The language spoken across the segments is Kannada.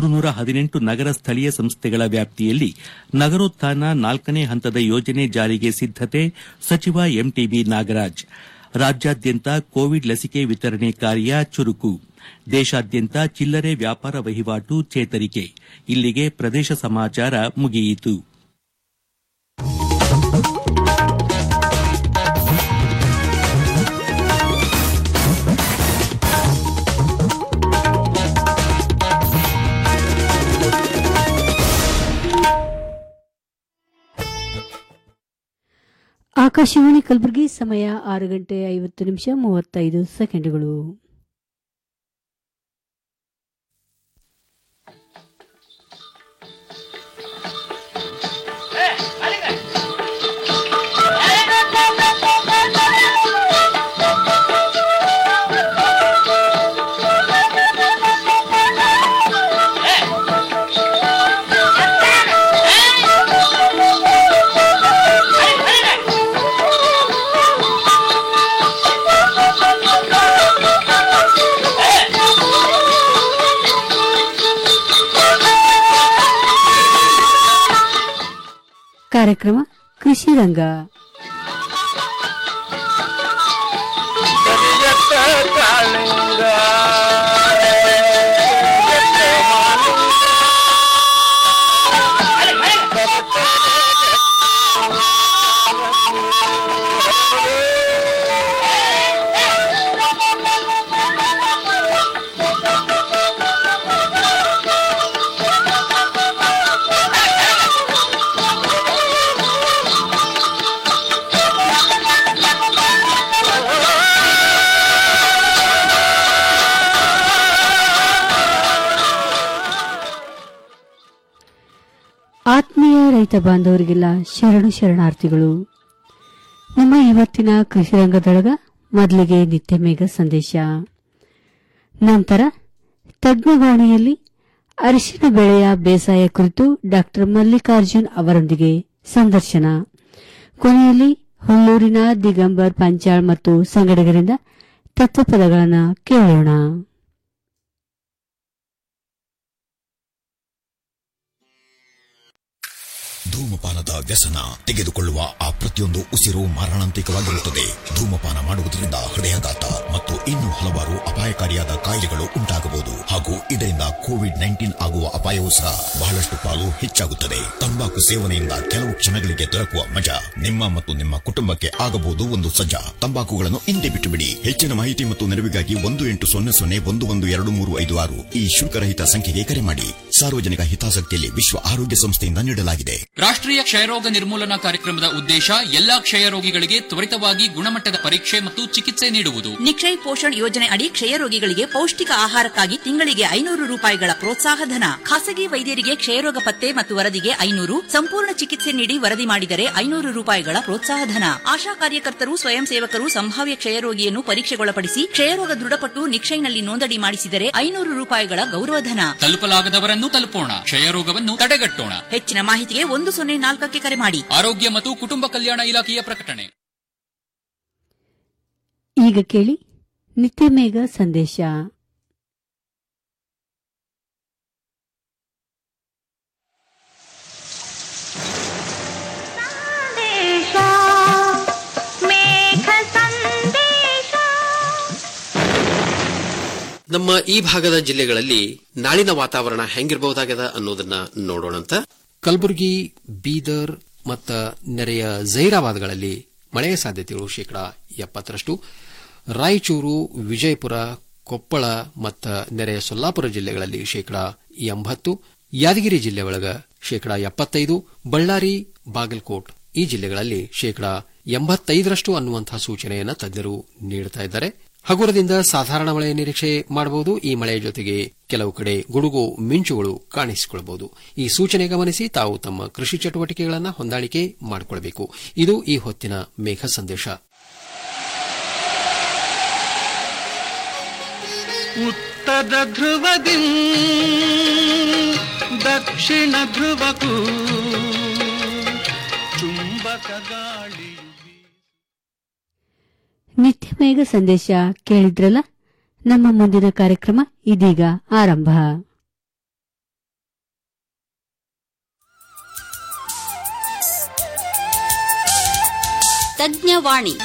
ಮೂರುನೂರ ಹದಿನೆಂಟು ನಗರ ಸ್ಥಳೀಯ ಸಂಸ್ಥೆಗಳ ವ್ಯಾಪ್ತಿಯಲ್ಲಿ ನಗರೋತ್ಥಾನ ನಾಲ್ಕನೇ ಹಂತದ ಯೋಜನೆ ಜಾರಿಗೆ ಸಿದ್ದತೆ ಸಚಿವ ಎಂಟಿಬಿ ನಾಗರಾಜ್ ರಾಜ್ಯಾದ್ಯಂತ ಕೋವಿಡ್ ಲಸಿಕೆ ವಿತರಣೆ ಕಾರ್ಯ ಚುರುಕು ದೇಶಾದ್ಯಂತ ಚಿಲ್ಲರೆ ವ್ಯಾಪಾರ ವಹಿವಾಟು ಚೇತರಿಕೆ ಇಲ್ಲಿಗೆ ಪ್ರದೇಶ ಸಮಾಚಾರ ಮುಗಿಯಿತು ಆಕಾಶವಾಣಿ ಕಲಬುರಗಿ ಸಮಯ ಆರು ಗಂಟೆ ಐವತ್ತು ನಿಮಿಷ ಮೂವತ್ತೈದು ಸೆಕೆಂಡ್ಗಳು ಕಾರ್ಯಕ್ರಮ ಕೃಷಿ ರಂಗ ಆತ್ಮೀಯ ರೈತ ಬಾಂಧವರಿಗೆಲ್ಲ ಶರಣು ಶರಣಾರ್ಥಿಗಳು ನಮ್ಮ ಇವತ್ತಿನ ಕೃಷಿ ರಂಗದೊಳಗ ಮೊದಲಿಗೆ ನಿತ್ಯ ಮೇಘ ಸಂದೇಶ ನಂತರ ತಜ್ಞವಾಣಿಯಲ್ಲಿ ಅರಿಶಿನ ಬೆಳೆಯ ಬೇಸಾಯ ಕುರಿತು ಡಾಕ್ಟರ್ ಮಲ್ಲಿಕಾರ್ಜುನ್ ಅವರೊಂದಿಗೆ ಸಂದರ್ಶನ ಕೊನೆಯಲ್ಲಿ ಹುಲ್ಲೂರಿನ ದಿಗಂಬರ್ ಪಂಚಾಳ್ ಮತ್ತು ಸಂಗಡಿಗರಿಂದ ತತ್ವಪದಗಳನ್ನು ಕೇಳೋಣ ಧೂಮಪಾನದ ವ್ಯಸನ ತೆಗೆದುಕೊಳ್ಳುವ ಆ ಪ್ರತಿಯೊಂದು ಉಸಿರು ಮಾರಣಾಂತಿಕವಾಗಿರುತ್ತದೆ ಧೂಮಪಾನ ಮಾಡುವುದರಿಂದ ಹೃದಯಾಘಾತ ಮತ್ತು ಇನ್ನೂ ಹಲವಾರು ಅಪಾಯಕಾರಿಯಾದ ಕಾಯಿಲೆಗಳು ಉಂಟಾಗಬಹುದು ಹಾಗೂ ಇದರಿಂದ ಕೋವಿಡ್ ನೈನ್ಟೀನ್ ಆಗುವ ಅಪಾಯವೂ ಸಹ ಬಹಳಷ್ಟು ಪಾಲು ಹೆಚ್ಚಾಗುತ್ತದೆ ತಂಬಾಕು ಸೇವನೆಯಿಂದ ಕೆಲವು ಕ್ಷಣಗಳಿಗೆ ದೊರಕುವ ಮಜಾ ನಿಮ್ಮ ಮತ್ತು ನಿಮ್ಮ ಕುಟುಂಬಕ್ಕೆ ಆಗಬಹುದು ಒಂದು ಸಜ್ಜಾ ತಂಬಾಕುಗಳನ್ನು ಹಿಂದೆ ಬಿಟ್ಟು ಬಿಡಿ ಹೆಚ್ಚಿನ ಮಾಹಿತಿ ಮತ್ತು ನೆರವಿಗಾಗಿ ಒಂದು ಎಂಟು ಸೊನ್ನೆ ಸೊನ್ನೆ ಒಂದು ಒಂದು ಎರಡು ಮೂರು ಐದು ಆರು ಈ ಶುಲ್ಕರಹಿತ ಸಂಖ್ಯೆಗೆ ಕರೆ ಮಾಡಿ ಸಾರ್ವಜನಿಕ ಹಿತಾಸಕ್ತಿಯಲ್ಲಿ ವಿಶ್ವ ಆರೋಗ್ಯ ಸಂಸ್ಥೆಯಿಂದ ನೀಡಲಾಗಿದೆ ರಾಷ್ಟ್ರೀಯ ಕ್ಷಯರೋಗ ನಿರ್ಮೂಲನಾ ಕಾರ್ಯಕ್ರಮದ ಉದ್ದೇಶ ಎಲ್ಲಾ ಕ್ಷಯರೋಗಿಗಳಿಗೆ ತ್ವರಿತವಾಗಿ ಗುಣಮಟ್ಟದ ಪರೀಕ್ಷೆ ಮತ್ತು ಚಿಕಿತ್ಸೆ ನೀಡುವುದು ನಿಕ್ಷಯ್ ಪೋಷಣ್ ಯೋಜನೆ ಅಡಿ ಕ್ಷಯರೋಗಿಗಳಿಗೆ ಪೌಷ್ಟಿಕ ಆಹಾರಕ್ಕಾಗಿ ತಿಂಗಳಿಗೆ ಐನೂರು ರೂಪಾಯಿಗಳ ಪ್ರೋತ್ಸಾಹ ಧನ ಖಾಸಗಿ ವೈದ್ಯರಿಗೆ ಕ್ಷಯರೋಗ ಪತ್ತೆ ಮತ್ತು ವರದಿಗೆ ಐನೂರು ಸಂಪೂರ್ಣ ಚಿಕಿತ್ಸೆ ನೀಡಿ ವರದಿ ಮಾಡಿದರೆ ಐನೂರು ರೂಪಾಯಿಗಳ ಪ್ರೋತ್ಸಾಹ ಧನ ಆಶಾ ಕಾರ್ಯಕರ್ತರು ಸ್ವಯಂ ಸೇವಕರು ಸಂಭಾವ್ಯ ಕ್ಷಯರೋಗಿಯನ್ನು ಪರೀಕ್ಷೆಗೊಳಪಡಿಸಿ ಕ್ಷಯರೋಗ ದೃಢಪಟ್ಟು ನಿಕ್ಷಯ್ನಲ್ಲಿ ನೋಂದಣಿ ಮಾಡಿಸಿದರೆ ಐನೂರು ರೂಪಾಯಿಗಳ ಗೌರವಧನ ತಲುಪಲಾಗದವರನ್ನು ತಲುಪೋಣ ಕ್ಷಯರೋಗವನ್ನು ತಡೆಗಟ್ಟೋಣ ಹೆಚ್ಚಿನ ಮಾಹಿತಿಗೆ ಒಂದು ಸೊನ್ನೆ ನಾಲ್ಕಕ್ಕೆ ಕರೆ ಮಾಡಿ ಆರೋಗ್ಯ ಮತ್ತು ಕುಟುಂಬ ಕಲ್ಯಾಣ ಇಲಾಖೆಯ ಪ್ರಕಟಣೆ ಈಗ ಕೇಳಿ ನಿತ್ಯ ಮೇಘ ಸಂದೇಶ ನಮ್ಮ ಈ ಭಾಗದ ಜಿಲ್ಲೆಗಳಲ್ಲಿ ನಾಳಿನ ವಾತಾವರಣ ಹೆಂಗಿರಬಹುದಾಗದ ಅನ್ನೋದನ್ನ ನೋಡೋಣಂತ ಕಲಬುರಗಿ ಬೀದರ್ ಮತ್ತ ನೆರೆಯ ಜೈರಾಬಾದ್ಗಳಲ್ಲಿ ಮಳೆಯ ಸಾಧ್ಯತೆಗಳು ಶೇಕಡಾ ಎಪ್ಪತ್ತರಷ್ಟು ರಾಯಚೂರು ವಿಜಯಪುರ ಕೊಪ್ಪಳ ಮತ್ತು ನೆರೆಯ ಸೊಲ್ಲಾಪುರ ಜಿಲ್ಲೆಗಳಲ್ಲಿ ಶೇಕಡಾ ಎಂಬತ್ತು ಯಾದಗಿರಿ ಜಿಲ್ಲೆ ಒಳಗ ಶೇಕಡಾ ಎಪ್ಪತ್ತೈದು ಬಳ್ಳಾರಿ ಬಾಗಲಕೋಟ್ ಈ ಜಿಲ್ಲೆಗಳಲ್ಲಿ ಶೇಕಡಾ ಎಂಬತ್ತೈದರಷ್ಟು ಅನ್ನುವಂತಹ ಸೂಚನೆಯನ್ನು ತಜ್ಞರು ನೀಡುತ್ತಾ ಇದ್ದಾರೆ ಹಗುರದಿಂದ ಸಾಧಾರಣ ಮಳೆಯ ನಿರೀಕ್ಷೆ ಮಾಡಬಹುದು ಈ ಮಳೆಯ ಜೊತೆಗೆ ಕೆಲವು ಕಡೆ ಗುಡುಗು ಮಿಂಚುಗಳು ಕಾಣಿಸಿಕೊಳ್ಳಬಹುದು ಈ ಸೂಚನೆ ಗಮನಿಸಿ ತಾವು ತಮ್ಮ ಕೃಷಿ ಚಟುವಟಿಕೆಗಳನ್ನು ಹೊಂದಾಣಿಕೆ ಮಾಡಿಕೊಳ್ಳಬೇಕು ಇದು ಈ ಹೊತ್ತಿನ ಮೇಘ ಸಂದೇಶ ಉತ್ತರ ಧ್ರುವದಿ ದಕ್ಷಿಣ ಧ್ರುವಕ್ಕೂ ಚುಂಬಕ ಗಾಳಿಯು ನಿತ್ಯ ಮೇಘ ಸಂದೇಶ ಕೇಳಿದ್ರಲ್ಲ ನಮ್ಮ ಮುಂದಿನ ಕಾರ್ಯಕ್ರಮ ಇದೀಗ ಆರಂಭ ತಜ್ಞವಾಣಿ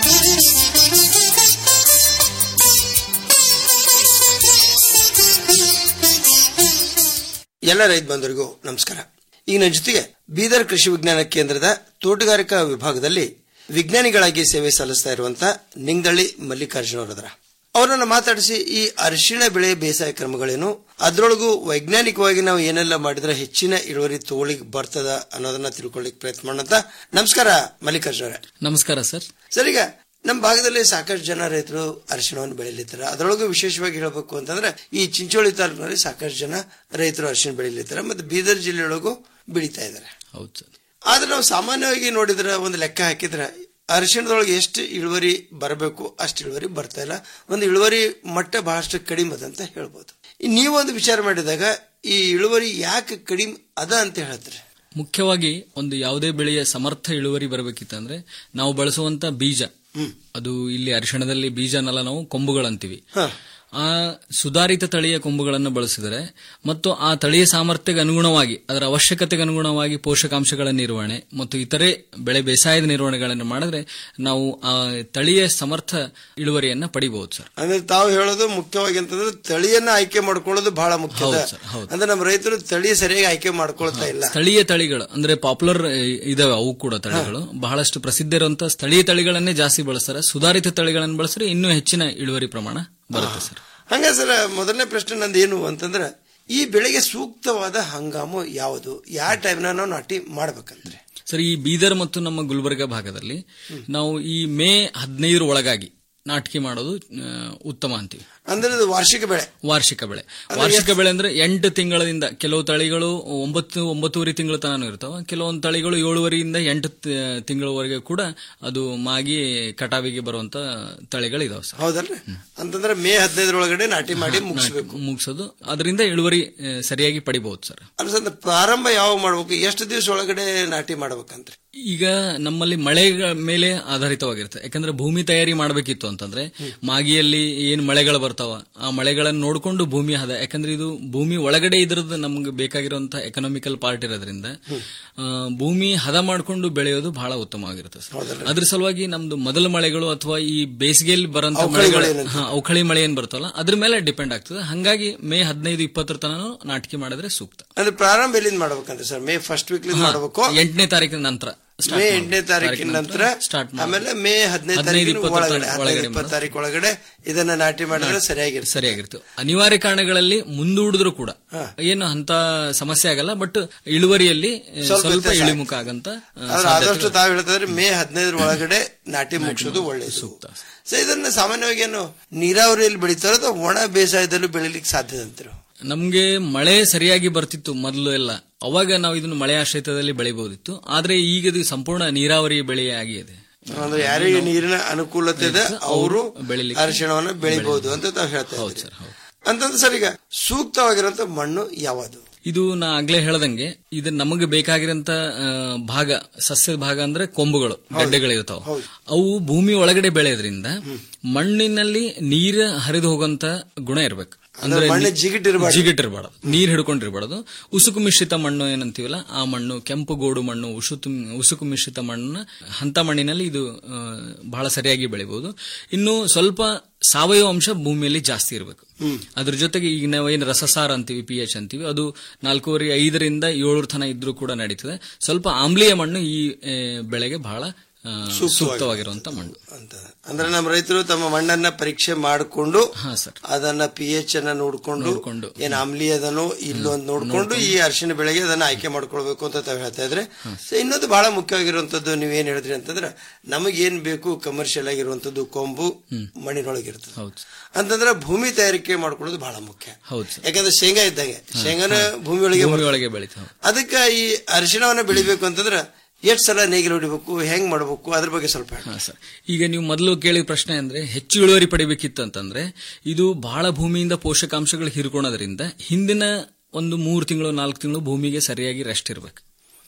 ಎಲ್ಲ ರೈತ ಬಂಧುರಿಗೂ ನಮಸ್ಕಾರ ಈಗ ನನ್ನ ಜೊತೆಗೆ ಬೀದರ್ ಕೃಷಿ ವಿಜ್ಞಾನ ಕೇಂದ್ರದ ತೋಟಗಾರಿಕಾ ವಿಭಾಗದಲ್ಲಿ ವಿಜ್ಞಾನಿಗಳಾಗಿ ಸೇವೆ ಸಲ್ಲಿಸ್ತಾ ಇರುವಂತಹ ನಿಂಗದಳ್ಳಿ ಮಲ್ಲಿಕಾರ್ಜುನ ಅವರದ್ರ ಅವರನ್ನ ಮಾತಾಡಿಸಿ ಈ ಅರಿಶಿಣ ಬೆಳೆ ಬೇಸಾಯ ಕ್ರಮಗಳೇನು ಅದರೊಳಗೂ ವೈಜ್ಞಾನಿಕವಾಗಿ ನಾವು ಏನೆಲ್ಲ ಮಾಡಿದ್ರೆ ಹೆಚ್ಚಿನ ಇಳುವರಿ ತಗೊಳ್ಳಿಕ್ ಬರ್ತದ ಅನ್ನೋದನ್ನ ತಿಳ್ಕೊಳ್ಳಿಕ್ ಪ್ರಯತ್ನ ಮಾಡೋಣ ನಮಸ್ಕಾರ ಮಲ್ಲಿಕಾರ್ಜುನ ಅವರೇ ನಮಸ್ಕಾರ ಸರ್ ಸರ್ ಈಗ ನಮ್ಮ ಭಾಗದಲ್ಲಿ ಸಾಕಷ್ಟು ಜನ ರೈತರು ಅರಿಶಿಣವನ್ನು ಬೆಳೀಲಿದ್ದಾರೆ ಅದರೊಳಗೂ ವಿಶೇಷವಾಗಿ ಹೇಳಬೇಕು ಅಂತಂದ್ರೆ ಈ ಚಿಂಚೋಳಿ ತಾಲೂಕಿನಲ್ಲಿ ಸಾಕಷ್ಟು ಜನ ರೈತರು ಅರಿಶಿಣ ಬೆಳೀಲಿದ್ದಾರೆ ಮತ್ತೆ ಬೀದರ್ ಜಿಲ್ಲೆಯೊಳಗೂ ಬೆಳೀತಾ ಇದ್ದಾರೆ ಹೌದು ಸರ್ ಆದ್ರೆ ನಾವು ಸಾಮಾನ್ಯವಾಗಿ ನೋಡಿದ್ರೆ ಒಂದು ಲೆಕ್ಕ ಹಾಕಿದ್ರೆ ಅರಿಶಿಣದೊಳಗೆ ಎಷ್ಟು ಇಳುವರಿ ಬರಬೇಕು ಅಷ್ಟು ಇಳುವರಿ ಬರ್ತಾ ಇಲ್ಲ ಒಂದು ಇಳುವರಿ ಮಟ್ಟ ಬಹಳಷ್ಟು ಕಡಿಮೆ ಅದ ಅಂತ ಹೇಳ್ಬೋದು ಈ ನೀವೊಂದು ವಿಚಾರ ಮಾಡಿದಾಗ ಈ ಇಳುವರಿ ಯಾಕೆ ಕಡಿಮೆ ಅದ ಅಂತ ಹೇಳ್ತಾರೆ ಮುಖ್ಯವಾಗಿ ಒಂದು ಯಾವುದೇ ಬೆಳೆಯ ಸಮರ್ಥ ಇಳುವರಿ ಬರಬೇಕಿತ್ತಂದ್ರೆ ನಾವು ಬಳಸುವಂತ ಬೀಜ ಅದು ಇಲ್ಲಿ ಅರಿಶಿಣದಲ್ಲಿ ಬೀಜನೆಲ್ಲ ನಾವು ಕೊಂಬುಗಳಂತೀವಿ ಆ ಸುಧಾರಿತ ತಳಿಯ ಕೊಂಬುಗಳನ್ನು ಬಳಸಿದರೆ ಮತ್ತು ಆ ತಳಿಯ ಸಾಮರ್ಥ್ಯಕ್ಕೆ ಅನುಗುಣವಾಗಿ ಅದರ ಅವಶ್ಯಕತೆಗೆ ಅನುಗುಣವಾಗಿ ಪೋಷಕಾಂಶಗಳ ನಿರ್ವಹಣೆ ಮತ್ತು ಇತರೆ ಬೆಳೆ ಬೇಸಾಯದ ನಿರ್ವಹಣೆಗಳನ್ನು ಮಾಡಿದ್ರೆ ನಾವು ಆ ತಳಿಯ ಸಮರ್ಥ ಇಳುವರಿಯನ್ನ ಪಡಿಬಹುದು ಸರ್ ಅಂದ್ರೆ ತಾವು ಹೇಳೋದು ಮುಖ್ಯವಾಗಿ ಅಂತಂದ್ರೆ ತಳಿಯನ್ನ ಆಯ್ಕೆ ಮಾಡ್ಕೊಳ್ಳೋದು ಬಹಳ ಮುಖ್ಯ ಹೌದು ಸರ್, ಹೌದು. ಅಂದ್ರೆ ನಮ್ಮ ರೈತರು ತಳಿ ಸರಿಯಾಗಿ ಆಯ್ಕೆ ಮಾಡ್ಕೊಳ್ತಾ ಇಲ್ಲ ಸ್ಥಳೀಯ ತಳಿಗಳು ಅಂದ್ರೆ ಪಾಪ್ಯುಲರ್ ಇದಾವೆ ಅವು ಕೂಡ ತಳಿಗಳು ಬಹಳಷ್ಟು ಪ್ರಸಿದ್ಧ ಇರುವಂತಹ ಸ್ಥಳೀಯ ತಳಿಗಳನ್ನೇ ಜಾಸ್ತಿ ಬಳಸ್ತಾರೆ ಸುಧಾರಿತ ತಳಿಗಳನ್ನು ಬಳಸಿದ್ರೆ ಇನ್ನೂ ಹೆಚ್ಚಿನ ಇಳುವರಿ ಪ್ರಮಾಣ ಬರುತ್ತೆ ಸರ್ ಹಂಗ ಸರ್ ಮೊದಲನೇ ಪ್ರಶ್ನೆ ನಂದು ಏನು ಅಂತಂದ್ರೆ ಈ ಬೆಳೆಗೆ ಸೂಕ್ತವಾದ ಹಂಗಾಮು ಯಾವುದು ಯಾವ ಟೈಮ್ನ ನಾವು ನಾಟಿ ಮಾಡ್ಬೇಕಂದ್ರೆ ಸರ್ ಈ ಬೀದರ್ ಮತ್ತು ನಮ್ಮ ಗುಲ್ಬರ್ಗ ಭಾಗದಲ್ಲಿ ನಾವು ಈ ಮೇ ಹದಿನೈದರ ಒಳಗಾಗಿ ನಾಟಿಕೆ ಮಾಡೋದು ಆ, ಉತ್ತಮ ಅಂತೀವಿ ಅಂದ್ರೆ ಇದು ವಾರ್ಷಿಕ ಬೆಳೆ ವಾರ್ಷಿಕ ಬೆಳೆ ವಾರ್ಷಿಕ ಬೆಳೆ ಅಂದ್ರೆ ಎಂಟು ತಿಂಗಳಿಂದ ಕೆಲವು ತಳಿಗಳು ಒಂಬತ್ತು ಒಂಬತ್ತುವರೆ ತಿಂಗಳ ತನಕ ಇರ್ತಾವ ಕೆಲವೊಂದು ತಳಿಗಳು ಏಳುವರೆಯಿಂದ ಎಂಟು ತಿ- ತಿಂಗಳವರೆಗೆ ಕೂಡ ಅದು ಮಾಗಿ ಕಟಾವಿಗೆ ಬರುವಂತ ತಳಿಗಳು ಇದಾವೆ ಸರ್ ಹೌದಲ್ರಿ ಅಂತಂದ್ರೆ ಮೇ ಹದಿನೈದರೊಳಗಡೆ ನಾಟಿ ಮಾಡಿ ಮುಗಿಸ್ಬೇಕು ಮುಗಿಸೋದು ಅದರಿಂದ ಇಳುವರಿ ಆ, ಸರಿಯಾಗಿ ಪಡಿಬಹುದು ಸರ್ ಅಲ್ಲ ಸರ್ ಪ್ರಾರಂಭ ಯಾವಾಗ ಮಾಡ್ಬೇಕು ಎಷ್ಟು ದಿವಸ ಒಳಗಡೆ ನಾಟಿ ಮಾಡ್ಬೇಕಂದ್ರೆ ಈಗ ನಮ್ಮಲ್ಲಿ ಮಳೆ ಮೇಲೆ ಆಧಾರಿತವಾಗಿರುತ್ತೆ ಯಾಕಂದ್ರೆ ಭೂಮಿ ತಯಾರಿ ಮಾಡಬೇಕಿತ್ತು ಅಂತಂದ್ರೆ ಮಾಗಿಯಲ್ಲಿ ಏನ್ ಮಳೆಗಳು ಬರ್ತಾವ ಆ ಮಳೆಗಳನ್ನು ನೋಡಿಕೊಂಡು ಭೂಮಿ ಹದ ಯಾಕಂದ್ರೆ ಇದು ಭೂಮಿ ಒಳಗಡೆ ಇದ್ರದ್ದು ನಮ್ಗೆ ಬೇಕಾಗಿರುವಂತಹ ಎಕನಾಮಿಕಲ್ ಪಾರ್ಟ್ ಇರೋದ್ರಿಂದ ಆ, ಭೂಮಿ ಹದ ಮಾಡಿಕೊಂಡು ಬೆಳೆಯೋದು ಬಹಳ ಉತ್ತಮವಾಗಿರುತ್ತೆ ಸರ್ ಅದ್ರ ಸಲುವಾಗಿ ನಮ್ದು ಮೊದಲ ಮಳೆಗಳು ಅಥವಾ ಈ ಬೇಸಿಗೆಯಲ್ಲಿ ಬರೋಂತ ಅವಕಳಿ ಮಳೆಗಳು ಮಳೆ ಏನಂತೀವಿ. ಹಾ, ಅವಕಳಿ ಮಳೆ ಏನ್ ಬರ್ತಲ್ಲ ಅದ್ರ ಮೇಲೆ ಡಿಪೆಂಡ್ ಆಗ್ತದೆ ಹಂಗಾಗಿ ಮೇ ಹದಿನೈದು ಇಪ್ಪತ್ತರ ತನಕ ನಾಟಿಕೆ ಮಾಡಿದ್ರೆ ಸೂಕ್ತ ಅಂದ್ರೆ ಪ್ರಾರಂಭ ಎಲ್ಲಿಂದ ಮಾಡ್ಬೇಕಂದ್ರೆ ಸರ್ ಮೇ ಫಸ್ಟ್ ವೀಕ್ ಮಾಡಬೇಕು ಎಂಟನೇ ತಾರೀಕಿನ ನಂತರ start ಮೇ ಮಾಡ್ಬೇಕು. ಎಂಟನೇ ತಾರೀಕಿನ ನಂತರ ಸ್ಟಾರ್ಟ್ ಆಮೇಲೆ ಮೇ ಹದಿನೈದು ಹದಿನೈದು ತಾರೀಕಿನ ಇಪ್ಪತ್ತರ ಒಳಗಡೆ ತನಕ ಹದಿನೈದು ಒಳಗಡೆ ಇಪ್ಪತ್ತು ತಾರೀಕು ಒಳಗಡೆ ಇದನ್ನ ನಾಟಿ ಮಾಡಿದ್ರೆ ಸರಿಯಾಗಿರ್ತದೆ ಸರಿಯಾಗಿರ್ತದೆ ಅನಿವಾರ್ಯ ಕಾರಣಗಳಲ್ಲಿ ಮುಂದೂಡಿದ್ರು ಕೂಡ ಏನು ಅಂತ ಸಮಸ್ಯೆ ಆಗಲ್ಲ ಬಟ್ ಇಳುವರಿಯಲ್ಲಿ ಆ, ಸ್ವಲ್ಪ ಸ್ವಲ್ಪ ವ್ಯತ್ಯಾಸ ಇಳಿಮುಖ ಆಗಂತ ಆ, ಆದ್ರೆ ಸಾಧ್ಯತೆ ಆದಷ್ಟು ತಾವು ಹೇಳ್ತಿದ್ರೆ ಮೇ ಹದಿನೈದರ ಒಳಗಡೆ ನಾಟಿ ಮುಗಿಸೋದು ಒಳ್ಳೆಯದು ಸೊ ಇದನ್ನ ಸಾಮಾನ್ಯವಾಗಿ ಏನು ನೀರಾವರಿಯಲ್ಲಿ ಬೆಳೀತಾರೋ ಅಥವಾ ಒಣ ಬೇಸಾಯದಲ್ಲೂ ಬೆಳಿಲಿಕ್ಕೆ ಸಾಧ್ಯತೆ ಅಂತೀರೋ ನಮ್ಗೆ ಮಳೆ ಸರಿಯಾಗಿ ಬರ್ತಿತ್ತು ಮೊದಲು ಎಲ್ಲ ಅವಾಗ ನಾವು ಇದನ್ನು ಮಳೆ ಆಶ್ರಿತದಲ್ಲಿ ಬೆಳಿಬಹುದಿತ್ತು ಆದ್ರೆ ಈಗ ಇದು ಸಂಪೂರ್ಣ ನೀರಾವರಿ ಬೆಳೆ ಆಗಿದೆ ಅಂದ್ರೆ ಯಾರಿಗೆ ನೀರಿನ ಅನುಕೂಲತೆ ಇದೆ ಅವರು ಬೆಳಿಲಿಕ್ಕೆ ಅರಿಶಿಣವನ್ನ ಬೆಳಿಬಹುದು ಅಂತ ತಾವು ಹೇಳ್ತಾ ಇದ್ದೀರಿ ಅಂತಂದ್ರೆ ಸರ್ ಈಗ ಸೂಕ್ತವಾಗಿರುವಂತ ಮಣ್ಣು ಯಾವುದು ಇದು ನಾ ಆಗ್ಲೇ ಹೇಳ್ದಂಗೆ ಇದು ನಮಗೆ ಬೇಕಾಗಿರೋಂತ ಆ, ಭಾಗ ಸಸ್ಯದ ಭಾಗ ಅಂದ್ರೆ ಕೊಂಬುಗಳು ಗಡ್ಡೆಗಳಿರ್ತಾವ ಅವು ಭೂಮಿ ಒಳಗಡೆ ಬೆಳೆಯೋದ್ರಿಂದ ಮಣ್ಣಿನಲ್ಲಿ ನೀರು ಹರಿದು ಹೋಗುವಂತ ಗುಣ ಇರ್ಬೇಕು ಅಂದ್ರೆ ಮಣ್ಣು ಜಿಗಿಟಿರ್ಬಾರ್ದು. ಜಿಗಿಟಿರ್ಬಾರ್ದು ನೀರ್ ಹಿಡ್ಕೊಂಡಿರ್ಬಾರ್ದು ಉಸುಕು ಮಿಶ್ರಿತ ಮಣ್ಣು ಏನಂತೀವಲ್ಲ ಆ ಮಣ್ಣು ಕೆಂಪು ಗೋಡು ಮಣ್ಣು ಉಸುಕು ಉಸುಕು ಮಿಶ್ರಿತ ಮಣ್ಣನ್ನ ಅಂತ ಮಣ್ಣಿನಲ್ಲಿ ಇದು ಆ, ಬಹಳ ಸರಿಯಾಗಿ ಬೆಳಿಬಹುದು ಇನ್ನು ಸ್ವಲ್ಪ ಸಾವಯವ ಅಂಶ ಭೂಮಿಯಲ್ಲಿ ಜಾಸ್ತಿ ಇರಬೇಕು ಅದ್ರ ಜೊತೆಗೆ ಈಗ ನಾವು ಏನು ರಸಸಾರ ಅಂತೀವಿ ಪಿ ಎಚ್ ಅಂತೀವಿ ಅದು ನಾಲ್ಕೂವರೆ ಐದರಿಂದ ಏಳರ ತನ ಇದ್ರೂ ಕೂಡ ನಡೀತದೆ ಸ್ವಲ್ಪ ಆಮ್ಲೀಯ ಮಣ್ಣು ಈ ಆ, ಬೆಳೆಗೆ ಬಹಳ ಆ, ಸೂಕ್ತವಾಗಿರುವಂತ ಮಣ್ಣು ಅಂದ್ರೆ ನಮ್ಮ ರೈತರು ತಮ್ಮ ಮಣ್ಣನ್ನ ಪರೀಕ್ಷೆ ಮಾಡಿಕೊಂಡು ಹಾ ಸರ್ ಅದನ್ನ ಪಿ ಎಚ್ ಅನ್ನ ನೋಡ್ಕೊಂಡು ಏನ್ ಆಮ್ಲಿ ಅದನೋ ಇಲ್ಲೋ ಅಂತ ನೋಡ್ಕೊಂಡು ಈ ಅರಿಶಿಣ ಬೆಳೆಗೆ ಅದನ್ನ ಆಯ್ಕೆ ಮಾಡ್ಕೊಳ್ಬೇಕು ಅಂತ ತಾವು ಹೇಳ್ತಾ ಇದ್ರೆ ಸೊ ಇನ್ನೊಂದು ಬಹಳ ಮುಖ್ಯವಾಗಿರುವಂತದ್ದು ನೀವೇನ್ ಹೇಳಿದ್ರಿ ಅಂತಂದ್ರೆ ನಮಗೇನ್ ಬೇಕು ಕಮರ್ಷಿಯಲ್ ಆಗಿರುವಂತದ್ದು ಕೊಂಬು ಮಣ್ಣಿನೊಳಗಿರ್ತದೆ ಹೌದು ಅಂತಂದ್ರೆ ಭೂಮಿ ತಯಾರಿಕೆ ಮಾಡ್ಕೊಳ್ಳೋದು ಬಹಳ ಮುಖ್ಯ ಹೌದು ಸರ್ ಯಾಕಂದ್ರೆ ಶೇಂಗಾ ಇದ್ದಂಗೆ ಶೇಂಗಾನ ಭೂಮಿ ಒಳಗೆ ಭೂಮಿ ಬರ್ತದೆ. ಒಳಗೆ ಬೆಳೀತಾವ ಅದಕ್ಕೆ ಈ ಅರಿಶಿಣವನ್ನ ಬೆಳಿಬೇಕು ಅಂತಂದ್ರೆ ಎಷ್ಟ್ ಸಲ ನೇಗಿಲು ಹೊಡಿಬೇಕು ಹೆಂಗ್ ಮಾಡ್ಬೇಕು ಅದ್ರ ಬಗ್ಗೆ ಸ್ವಲ್ಪ ಹೇಳಿ ಹಾ ಸರ್ ಈಗ ನೀವು ಮೊದಲು ಕೇಳಿದ ಪ್ರಶ್ನೆ ಅಂದ್ರೆ ಹೆಚ್ಚು ಇಳುವರಿ ಪಡಿಬೇಕಿತ್ತು ಅಂತಂದ್ರೆ ಇದು ಬಹಳ ಭೂಮಿಯಿಂದ ಪೋಷಕಾಂಶಗಳು ಹೀರ್ಕೊಳೋದ್ರಿಂದ ಹಿಂದಿನ ಒಂದು ಮೂರು ತಿಂಗಳು ನಾಲ್ಕು ತಿಂಗಳು ಭೂಮಿಗೆ ಸರಿಯಾಗಿ ರೆಸ್ಟ್ ಇರಬೇಕು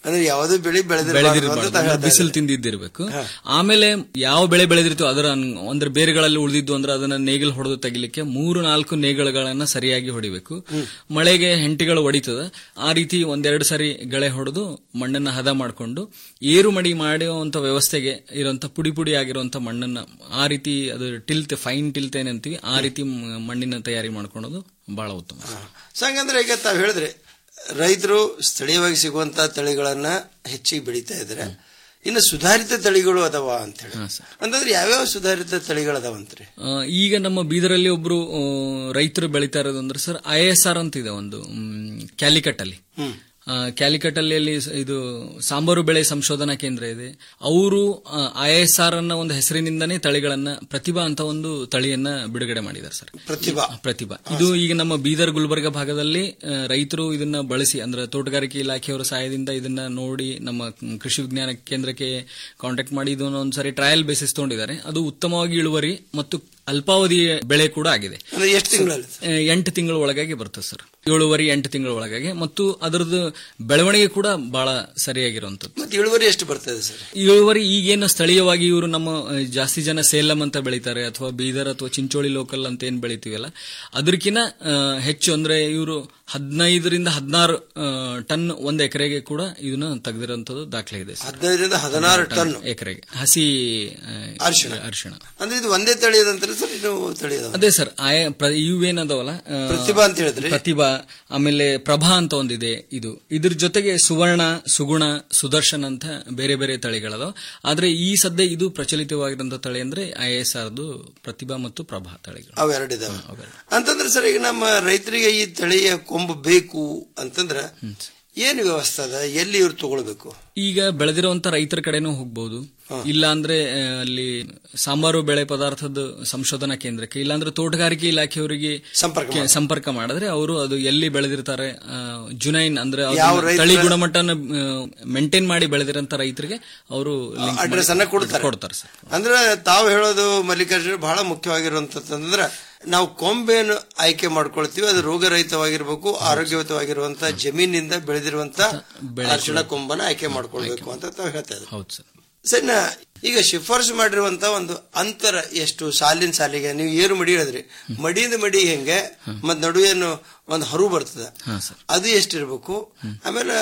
ಅಂದ್ರೆ ಯಾವುದೇ ಬೆಳೆ ಬೆಳೆದಿರಬಾರ್ದು ಬಿಸಿಲು ತಿಂದಿದ್ದಿರ್ಬೇಕು ಆಮೇಲೆ ಯಾವ ಬೆಳೆ ಬೆಳೆದಿರ್ತೋ ಅದರ ಅನ್- ಅಂದ್ರೆ ಬೇರುಗಳಲ್ಲಿ ಉಳಿದಿದ್ದು ಅಂದ್ರೆ ಅದನ್ನ ನೇಗಿಲು ಹೊಡೆದು ತೆಗಿಲಿಕ್ಕೆ ಮೂರು ನಾಲ್ಕು ನೇಗಿಲುಗಳನ್ನ ಸರಿಯಾಗಿ ಹೊಡಿಬೇಕು ಮಳೆಗೆ ಹೆಂಟಿಗಳು ಹೊಡಿತದ ಆ ರೀತಿ ಒಂದೆರಡು ಸರಿ ಗಳೆ ಹೊಡೆದು ಮಣ್ಣನ್ನ ಹದ ಮಾಡಿಕೊಂಡು ಏರು ಮಡಿ ಮಾಡುವಂತ ವ್ಯವಸ್ಥೆಗೆ ಇರುವಂತ ಪುಡಿ ಪುಡಿ ಆಗಿರುವಂತ ಮಣ್ಣನ್ನ ಆ ರೀತಿ ಅದು ಟಿಲ್ತೆ ಫೈನ್ ಟಿಲ್ತೆ ಏನಂತೀವಿ ಆ ರೀತಿ ಮ್- ಮಣ್ಣಿನ ತಯಾರಿ ಮಾಡ್ಕೊಳ್ಳೋದು ಬಹಳ ಉತ್ತಮ ಸೊ ಹಂಗಂದ್ರೆ ಈಗ ತಾವು ಹೇಳಿದ್ರೆ ರೈತರು ಸ್ಥಳೀಯವಾಗಿ ಸಿಗುವಂತ ತಳಿಗಳನ್ನ ಹೆಚ್ಚಿಗೆ ಬೆಳೀತಾ ಇದ್ದಾರೆ ಇನ್ನು ಸುಧಾರಿತ ತಳಿಗಳು ಅದಾವ ಅಂತ ಹೇಳಿ ಅಂತಂದ್ರೆ ಯಾವ್ಯಾವ ಸುಧಾರಿತ ತಳಿಗಳು ಅದಾವಂತ್ರಿ ಆ, ಈಗ ನಮ್ಮ ಬೀದರಲ್ಲಿ ಒಬ್ರು ಆ, ರೈತರು ಬೆಳೀತಾ ಇರೋದು ಅಂದ್ರೆ ಸರ್ ಐ ಎಸ್ ಆರ್ ಅಂತ ಇದೆ ಒಂದು ಕ್ಯಾಲಿಕಟ್ ಅಲ್ಲಿ ಆ, ಕ್ಯಾಲಿಕಟ್ ಅಲ್ಲಿ ಅಲ್ಲಿ ಸ- ಇದು ಸಾಂಬಾರು ಬೆಳೆ ಸಂಶೋಧನಾ ಕೇಂದ್ರ ಇದೆ ಅವರು ಐ ಎಸ್ ಆರ್ ಅನ್ನ ಒಂದು ಹೆಸರಿನಿಂದನೇ ತಳಿಗಳನ್ನ ಪ್ರತಿಭಾ ಅಂತ ಒಂದು ತಳಿಯನ್ನ ಬಿಡುಗಡೆ ಮಾಡಿದ್ದಾರೆ ಸರ್ ಪ್ರತಿಭಾ ಪ್ರತಿಭಾ ಇದು ಈಗ ನಮ್ಮ ಬೀದರ್ ಗುಲ್ಬರ್ಗ ಭಾಗದಲ್ಲಿ ಆ, ರೈತರು ಇದನ್ನ ಬಳಸಿ ಅಂದ್ರೆ ತೋಟಗಾರಿಕೆ ಇಲಾಖೆಯವರ ಸಹಾಯದಿಂದ ಇದನ್ನ ನೋಡಿ ನಮ್ಮ ಕೃಷಿ ವಿಜ್ಞಾನ ಕೇಂದ್ರಕ್ಕೆ ಕಾಂಟ್ಯಾಕ್ಟ್ ಮಾಡಿ ಇದನ್ನ ಒಂದ್ಸರಿ ಟ್ರಯಲ್ ಬೇಸಿಸ್ ತಗೊಂಡಿದ್ದಾರೆ ಅದು ಉತ್ತಮವಾಗಿ ಇಳುವರಿ ಮತ್ತು ಅಲ್ಪಾವಧಿ ಬೆಳೆ ಕೂಡ ಆಗಿದೆ ಅಂದ್ರೆ ಎಷ್ಟು ತಿಂಗಳಲ್ಲಿ ಆ, ಎಂಟು ತಿಂಗಳ ಒಳಗಾಗಿ ಬರ್ತದೆ ಸರ್ ಏಳುವರೆ ಎಂಟು ತಿಂಗಳ ಒಳಗಾಗಿ ಮತ್ತು ಅದರದ್ದು ಬೆಳವಣಿಗೆ ಕೂಡ ಬಹಳ ಸರಿಯಾಗಿರುವಂತದ್ದು ಮತ್ತೆ ಇಳುವರಿ ಎಷ್ಟು ಬರ್ತದೆ ಸರ್ ಇಳುವರಿ ಈಗೇನು ಸ್ಥಳೀಯವಾಗಿ ಇವರು ನಮ್ಮ ಆ, ಜಾಸ್ತಿ ಜನ ಸೇಲಂ ಅಂತ ಬೆಳಿತಾರೆ ಅಥವಾ ಬೀದರ್ ಅಥವಾ ಚಿಂಚೋಳಿ ಲೋಕಲ್ ಅಂತ ಏನ್ ಬೆಳಿತೀವಲ್ಲ ಅದಕ್ಕಿಂತ ಆ, ಹೆಚ್ಚು ಅಂದ್ರೆ ಇವರು ಹದಿನೈದರಿಂದ ಹದಿನಾರು ಟನ್ ಒಂದ್ ಎಕರೆಗೆ ಕೂಡ ಇದನ್ನ ತೆಗೆದಿರುವಂತದ್ದು ದಾಖಲೆ ಇದೆ ಸರ್. ಹದಿನೈದರಿಂದ ಹದಿನಾರು ಟನ್ ಎಕರೆಗೆ ಹಸಿ ಆ, ಅರಿಶಿಣ. ಅರಿಶಿಣ ಅಂದ್ರೆ ಇದು ಒಂದೇ ತಳಿ ಅದಂತಾರೆ ಸರ್ ಇದು ತಳಿ ಅದಾವ ಅದೇ ಸರ್ ಆಯ ಪ್ರ- ಇವೇನದವಲ್ಲ ಆ, ಪ್ರತಿಭಾ ಅಂತ ಹೇಳಿದ್ರಿ? ಪ್ರತಿಭಾ ಆಮೇಲೆ ಪ್ರಭಾ ಅಂತ ಒಂದಿದೆ ಇದು ಇದ್ರ ಜೊತೆಗೆ ಸುವರ್ಣ ಸುಗುಣ ಸುದರ್ಶನ್ ಅಂತ ಬೇರೆ ಬೇರೆ ತಳಿಗಳದಾವ ಆದ್ರೆ ಈ ಸದ್ಯ ಇದು ಪ್ರಚಲಿತವಾಗಿರುವಂತ ತಳಿ ಅಂದ್ರೆ ಐ ಎಸ್ ಆರ್ದು ಪ್ರತಿಭಾ ಮತ್ತು ಪ್ರಭಾ ತಳಿಗಳು ಅವೆರಡಿದಾವೆ ಅಂತಂದ್ರೆ ಸರ್ ಈಗ ನಮ್ಮ ರೈತರಿಗೆ ಈ ತಳಿಯ ಕೊಂಬು ಬೇಕು ಅಂತಂದ್ರ ಏನು ವ್ಯವಸ್ಥೆ ಅದ ಎಲ್ಲಿ ಇವ್ರು ತಗೊಳ್ಬೇಕು ಈಗ ಬೆಳೆದಿರುವಂತ ರೈತರ ಕಡೆನೂ ಹೋಗ್ಬಹುದು ಇಲ್ಲ ಅಂದ್ರೆ ಆ, ಅಲ್ಲಿ ಸಾಂಬಾರು ಬೆಳೆ ಪದಾರ್ಥದ ಸಂಶೋಧನಾ ಕೇಂದ್ರಕ್ಕೆ ಇಲ್ಲಾಂದ್ರೆ ತೋಟಗಾರಿಕೆ ಇಲಾಖೆಯವರಿಗೆ ಸಂಪರ್ಕ ಕೆ- ಸಂಪರ್ಕ ಮಾಡಿದ್ರೆ ಅವರು ಅದು ಎಲ್ಲಿ ಬೆಳೆದಿರ್ತಾರೆ ಆ, ಜುನೈನ್ ಅಂದ್ರೆ ಅದನ್ನ ಯಾವ ರೈತರ- ತಳಿ ಗುಣಮಟ್ಟನ ಮೇಂಟೈನ್ ಮಾಡಿ ಬೆಳೆದಿರಂತ ರೈತರಿಗೆ ಅವರು ಅಡ್ರೆಸ್ ಅನ್ನ ಕೊಡ್ತಾರೆ ಕೊಡ್ತಾರೆ ಸರ್ ಅಂದ್ರೆ ತಾವು ಹೇಳೋದು ಮಲ್ಲಿಕಾರ್ಜುನ ಬಹಳ ಮುಖ್ಯವಾಗಿರುವಂತಂದ್ರೆ ನಾವು ಕೊಂಬೆಯನ್ನು ಆಯ್ಕೆ ಮಾಡ್ಕೊಳ್ತೀವಿ ಅದು ರೋಗರಹಿತವಾಗಿರ್ಬೇಕು ಆರೋಗ್ಯಯುತವಾಗಿರುವಂತ ಜಮೀನಿಂದ ಬೆಳೆದಿರುವಂತ ಅರಿಶಿಣ ಕೊಂಬನ ಆಯ್ಕೆ ಮಾಡ್ಕೊಳ್ಬೇಕು ಅಂತ ತಾವು ಹೇಳ್ತಾ ಇದ್ದಾರೆ ಹೌದು ಸರ್ ಸರಿ ನಾ ಈಗ ಶಿಫಾರಸು ಮಾಡಿರುವಂತ ಒಂದು ಅಂತರ ಎಷ್ಟು ಸಾಲಿನ ಸಾಲಿಗೆ ನೀವು ಏರು ಮಡಿ ಹೇಳಿದ್ರಿ ಮಡಿಯಿಂದ ಮಡಿ ಹೆಂಗೆ ಮತ್ ನಡುವೇನು ಒಂದು ಹರು ಬರ್ತದ ಹಾ ಸರ್ ಅದು ಎಷ್ಟಿರ್ಬೇಕು ಆಮೇಲೆ